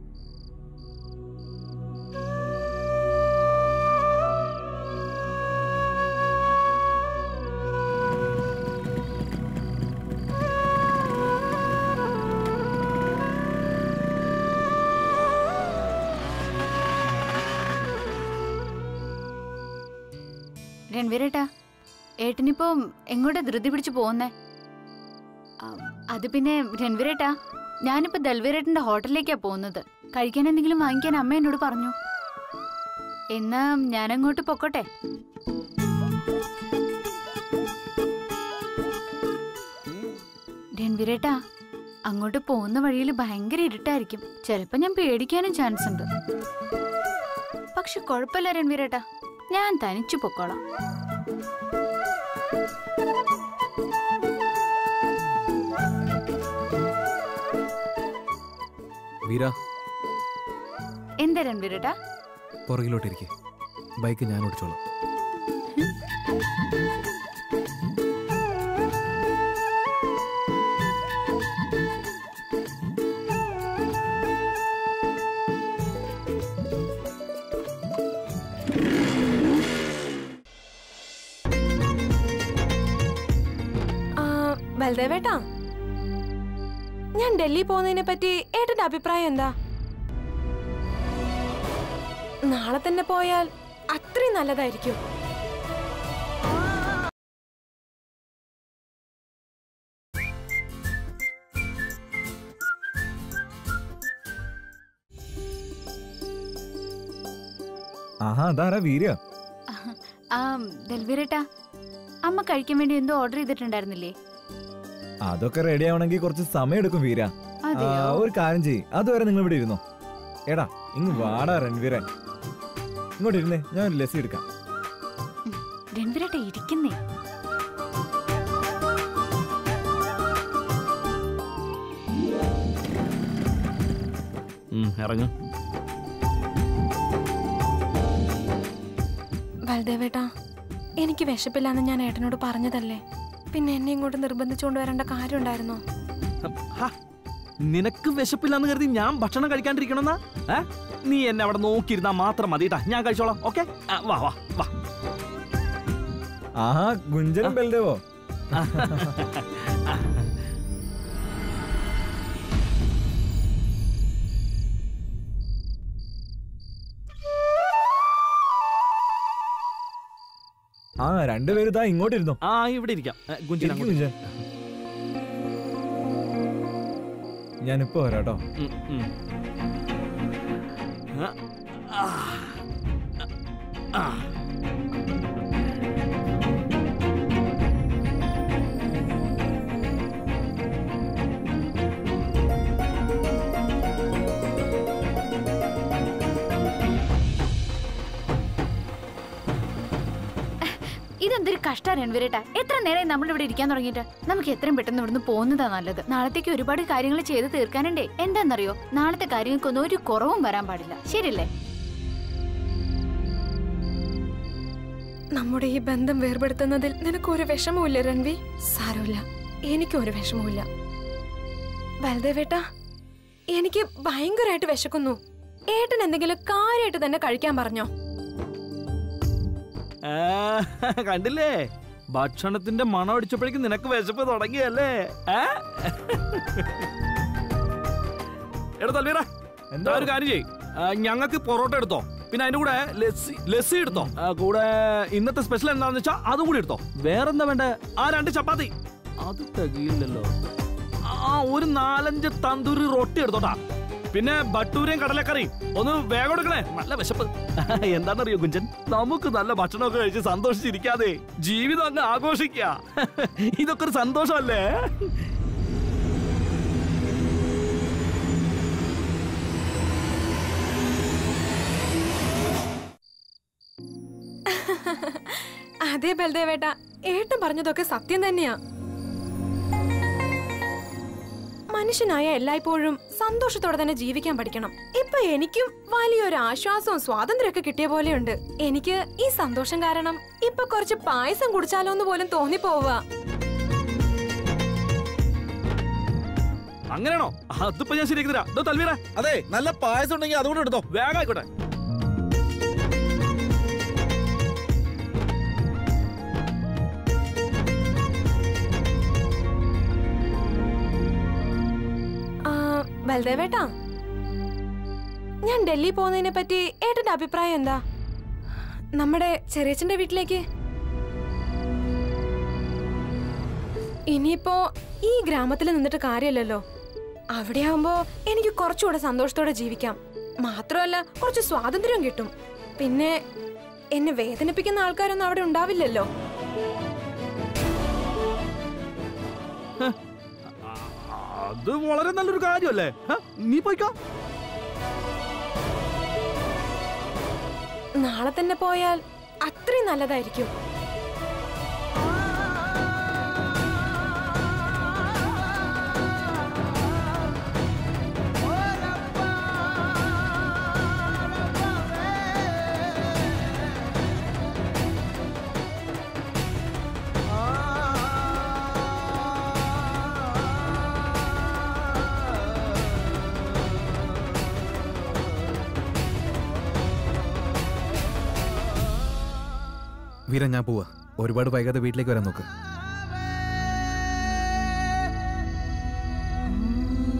Speaker 1: രൺവീരേട്ടാ ഏട്ടനിപ്പോ എങ്ങോട്ടാ ധൃതി പിടിച്ചു പോകുന്നേ ആ, അത് പിന്നെ രൺവീരേട്ടാ ഞാനിപ്പോ ദൽവീരേട്ടന്റെ ഹോട്ടലിലേക്കാ പോകുന്നത് കഴിക്കാൻ എന്തെങ്കിലും വാങ്ങിക്കാൻ അമ്മ എന്നോട് പറഞ്ഞു എന്നാ ഞാനങ്ങോട്ട് പൊക്കോട്ടെ രൺവീരേട്ടാ അങ്ങോട്ട് പോകുന്ന വഴിയിൽ ഭയങ്കര ഇരുട്ടായിരിക്കും ചിലപ്പോ ഞാൻ പേടിക്കാനും ചാൻസ് ഉണ്ട് പക്ഷെ കുഴപ്പമില്ല രൺവീരേട്ടാ ഞാൻ തനിച്ചു പൊക്കോളാം
Speaker 4: വീര
Speaker 1: എന്താ രൺവീരേട്ടാ
Speaker 4: പുറകിലോട്ടിരിക്കെ ബൈക്ക് ഞാൻ ഓടിച്ചോളാം
Speaker 9: ആ, ബൽദേവേട്ടാ ഞാൻ ഡൽഹി പോകുന്നതിനെ പറ്റി ഏട്ടന്റെ അഭിപ്രായം എന്താ നാളെ തന്നെ പോയാൽ അത്രയും നല്ലതായിരിക്കും
Speaker 14: ആഹാ അതാരാ വീര
Speaker 1: ആ ദൽവീരേട്ടാ അമ്മ കഴിക്കാൻ വേണ്ടി എന്തോ ഓർഡർ ചെയ്തിട്ടുണ്ടായിരുന്നില്ലേ
Speaker 14: അതൊക്കെ റെഡി ആവണമെങ്കിൽ കുറച്ച് സമയം എടുക്കും വീര ആ,
Speaker 1: അതെയോ?
Speaker 14: ഒരു കാര്യം ചെയ്യ് അതുവരെ നിങ്ങൾ ഇവിടെ ഇരുന്നോ എടാ ഇങ്ങ് വാടാ രൺവീരൻ ഇങ്ങോട്ട് ഇരുന്നേ ഞാൻ ഒരു ലസ്സി എടുക്കാം
Speaker 1: രൺവീരേട്ടാ ഇരിക്കുന്നേ
Speaker 8: ഇറങ്ങ
Speaker 9: ബൽദേവേട്ടാ എനിക്ക് വിശപ്പില്ലാന്ന് ഞാൻ ഏട്ടനോട് പറഞ്ഞതല്ലേ പിന്നെ എന്നെ ഇങ്ങോട്ട് നിർബന്ധിച്ചുകൊണ്ട് വരേണ്ട കാര്യം ഉണ്ടായിരുന്നോ
Speaker 8: നിനക്ക് വിശപ്പില്ലാന്ന് കരുതി ഞാൻ ഭക്ഷണം കഴിക്കാണ്ടിരിക്കണമെന്നാ ഏ നീ എന്നെ അവിടെ നോക്കിയിരുന്നാ മാത്രം മതിട്ടാ ഞാൻ കഴിച്ചോളാം ഓക്കെ വാ വാ വാ
Speaker 14: ആഹാ ഗുഞ്ചനും ബൽദേവോ ആ രണ്ടുപേരും ഇതാ ഇങ്ങോട്ടിരുന്നോ
Speaker 8: ആ ഇവിടെ ഇരിക്കാം ഏ, ഗുഞ്ചൻ
Speaker 14: ഇരിക്ക്
Speaker 8: അങ്ങോട്ട്
Speaker 14: ഗുഞ്ചൻ. ഞാനിപ്പോ വരാട്ടോ
Speaker 8: ഉം, ഉം. ആ, ആ, ആ.
Speaker 1: ഇതെന്തൊരു കഷ്ടാ രൺവീരേട്ടാ എത്ര നേരം നമ്മൾ ഇവിടെ ഇരിക്കാൻ തുടങ്ങിയിട്ട് നമുക്ക് എത്രയും പെട്ടെന്ന് ഇവിടുന്ന് പോകുന്നതാ നല്ലത് നാളത്തേക്ക് ഒരുപാട് കാര്യങ്ങൾ ചെയ്ത് തീർക്കാനുണ്ടേ എന്താണെന്നറിയോ നാളത്തെ കാര്യങ്ങൾക്കൊന്നും ഒരു കുറവും വരാൻ പാടില്ല ശരിയല്ലേ
Speaker 9: നമ്മുടെ ഈ ബന്ധം വേർപെടുത്തുന്നതിൽ നിനക്ക് ഒരു വിഷമവുമില്ല രൺവി സാരമില്ല എനിക്കും ഒരു വിഷമവുമില്ല ബൽദേവേട്ടാ എനിക്ക് ഭയങ്കരമായിട്ട് വിശക്കുന്നു ഏട്ടൻ എന്തെങ്കിലും കാര്യമായിട്ട് തന്നെ കഴിക്കാൻ പറഞ്ഞോ
Speaker 8: ആ, കണ്ടില്ലേ ഭക്ഷണത്തിന്റെ മണം അടിച്ചപ്പോഴേക്കും നിനക്ക് വിശപ്പ് തുടങ്ങിയല്ലേ ഏ? എടാ തൽവീറ എന്താ ഒരു കാര്യം ചെയ് ഞങ്ങൾക്ക് പൊറോട്ട എടുത്തോ പിന്നെ അതിന്റെ കൂടെ ലസ്സി ലസ്സി എടുത്തോ ആ, കൂടെ ഇന്നത്തെ സ്പെഷ്യൽ എന്താണെന്ന് വെച്ചാ അതും കൂടി എടുത്തോ വേറെന്താ വേണ്ടേ ആ രണ്ട് ചപ്പാത്തി അത് തികയില്ലല്ലോ ആ ഒരു നാലഞ്ച് തന്തൂരി റൊട്ടി എടുത്തോട്ടാ പിന്നെ ബട്ടൂരയും കടലക്കറിയും ഒന്ന് വേഗം എടുക്കണേ നല്ല വിശപ്പ് എന്താണെന്നറിയോ കുഞ്ചൻ നമുക്ക് നല്ല ഭക്ഷണമൊക്കെ കഴിച്ച് സന്തോഷിച്ചിരിക്കാതെ ജീവിതം അങ്ങ് ആഘോഷിക്ക ഇതൊക്കെ ഒരു സന്തോഷമല്ലേ
Speaker 9: അതെ ബൽദേവേട്ട ഏട്ടൻ പറഞ്ഞതൊക്കെ സത്യം തന്നെയാ മനുഷ്യനായ എല്ലായ്പ്പോഴും സന്തോഷത്തോടെ തന്നെ ജീവിക്കാൻ പഠിക്കണം ഇപ്പൊ എനിക്കും വലിയൊരു ആശ്വാസവും സ്വാതന്ത്ര്യമൊക്കെ കിട്ടിയ പോലെയുണ്ട് എനിക്ക് ഈ സന്തോഷം കാരണം ഇപ്പൊ കുറച്ച് പായസം കുടിച്ചാലോ എന്ന് പോലും തോന്നിപ്പോവുക
Speaker 8: അങ്ങനെയാണോ അതിപ്പോ ഞാൻ ശരിയാക്കി തരാം ഇതോ തൽവീറ
Speaker 15: അതെ നല്ല പായസം ഉണ്ടെങ്കിൽ അതുകൊണ്ട് എടുത്തോ
Speaker 8: വേഗം ആയിക്കോട്ടെ
Speaker 9: ആ, ബൽദേവേട്ടാ ഞാൻ ഡൽഹി പോകുന്നതിനെ പറ്റി ഏട്ടന്റെ അഭിപ്രായം എന്താ നമ്മുടെ ചെറിയച്ചന്റെ വീട്ടിലേക്ക് ഇനിയിപ്പോ ഈ ഗ്രാമത്തിൽ നിന്നിട്ട് കാര്യമില്ലല്ലോ അവിടെയാവുമ്പോ എനിക്ക് കുറച്ചുകൂടെ സന്തോഷത്തോടെ ജീവിക്കാം മാത്രമല്ല കുറച്ച് സ്വാതന്ത്ര്യം കിട്ടും പിന്നെ എന്നെ വേദനിപ്പിക്കുന്ന ആൾക്കാരൊന്നും അവിടെ ഉണ്ടാവില്ലല്ലോ
Speaker 8: അത് വളരെ നല്ലൊരു കാര്യമല്ലേ ഹ? നീ പോയിക്കോ
Speaker 9: നാളെ തന്നെ പോയാൽ അത്രയും നല്ലതായിരിക്കും
Speaker 4: വീര ഞാൻ പോവാ ഒരുപാട് വൈകാതെ വീട്ടിലേക്ക് വരാൻ നോക്ക്
Speaker 9: ആ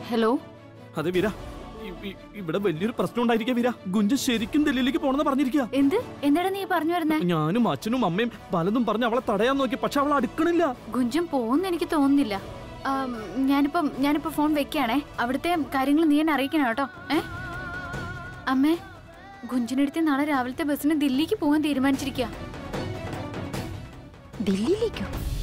Speaker 1: ഹലോ
Speaker 8: അതെ വീര ഇ- ഇ- ഇവിടെ വലിയൊരു പ്രശ്നം ഉണ്ടായിരിക്കുക വീര ഗുഞ്ച ശരിക്കും ഡൽഹിയിലേക്ക് പോണെന്ന് പറഞ്ഞിരിക്കുക
Speaker 1: എന്ത് എന്താടാ നീ പറഞ്ഞു വരുന്നേ
Speaker 8: ഞാനും അച്ഛനും അമ്മയും പലതും പറഞ്ഞ് അവളെ തടയാൻ നോക്കി പക്ഷെ അവൾ അടുക്കണില്ല
Speaker 1: ഗുഞ്ചം പോകുന്ന എനിക്ക് തോന്നുന്നില്ല ആം, ഞാനിപ്പം ഞാനിപ്പോ ഫോൺ വെക്കാണേ അവിടുത്തെ കാര്യങ്ങൾ നീ എന്നെ അറിയിക്കണം കേട്ടോ ഏ അമ്മേ ഗുഞ്ചിനടുത്ത് നാളെ രാവിലത്തെ ബസ്സിന് ദില്ലിക്ക് പോകാൻ തീരുമാനിച്ചിരിക്കുക
Speaker 3: ദില്ലിയിലേക്കോ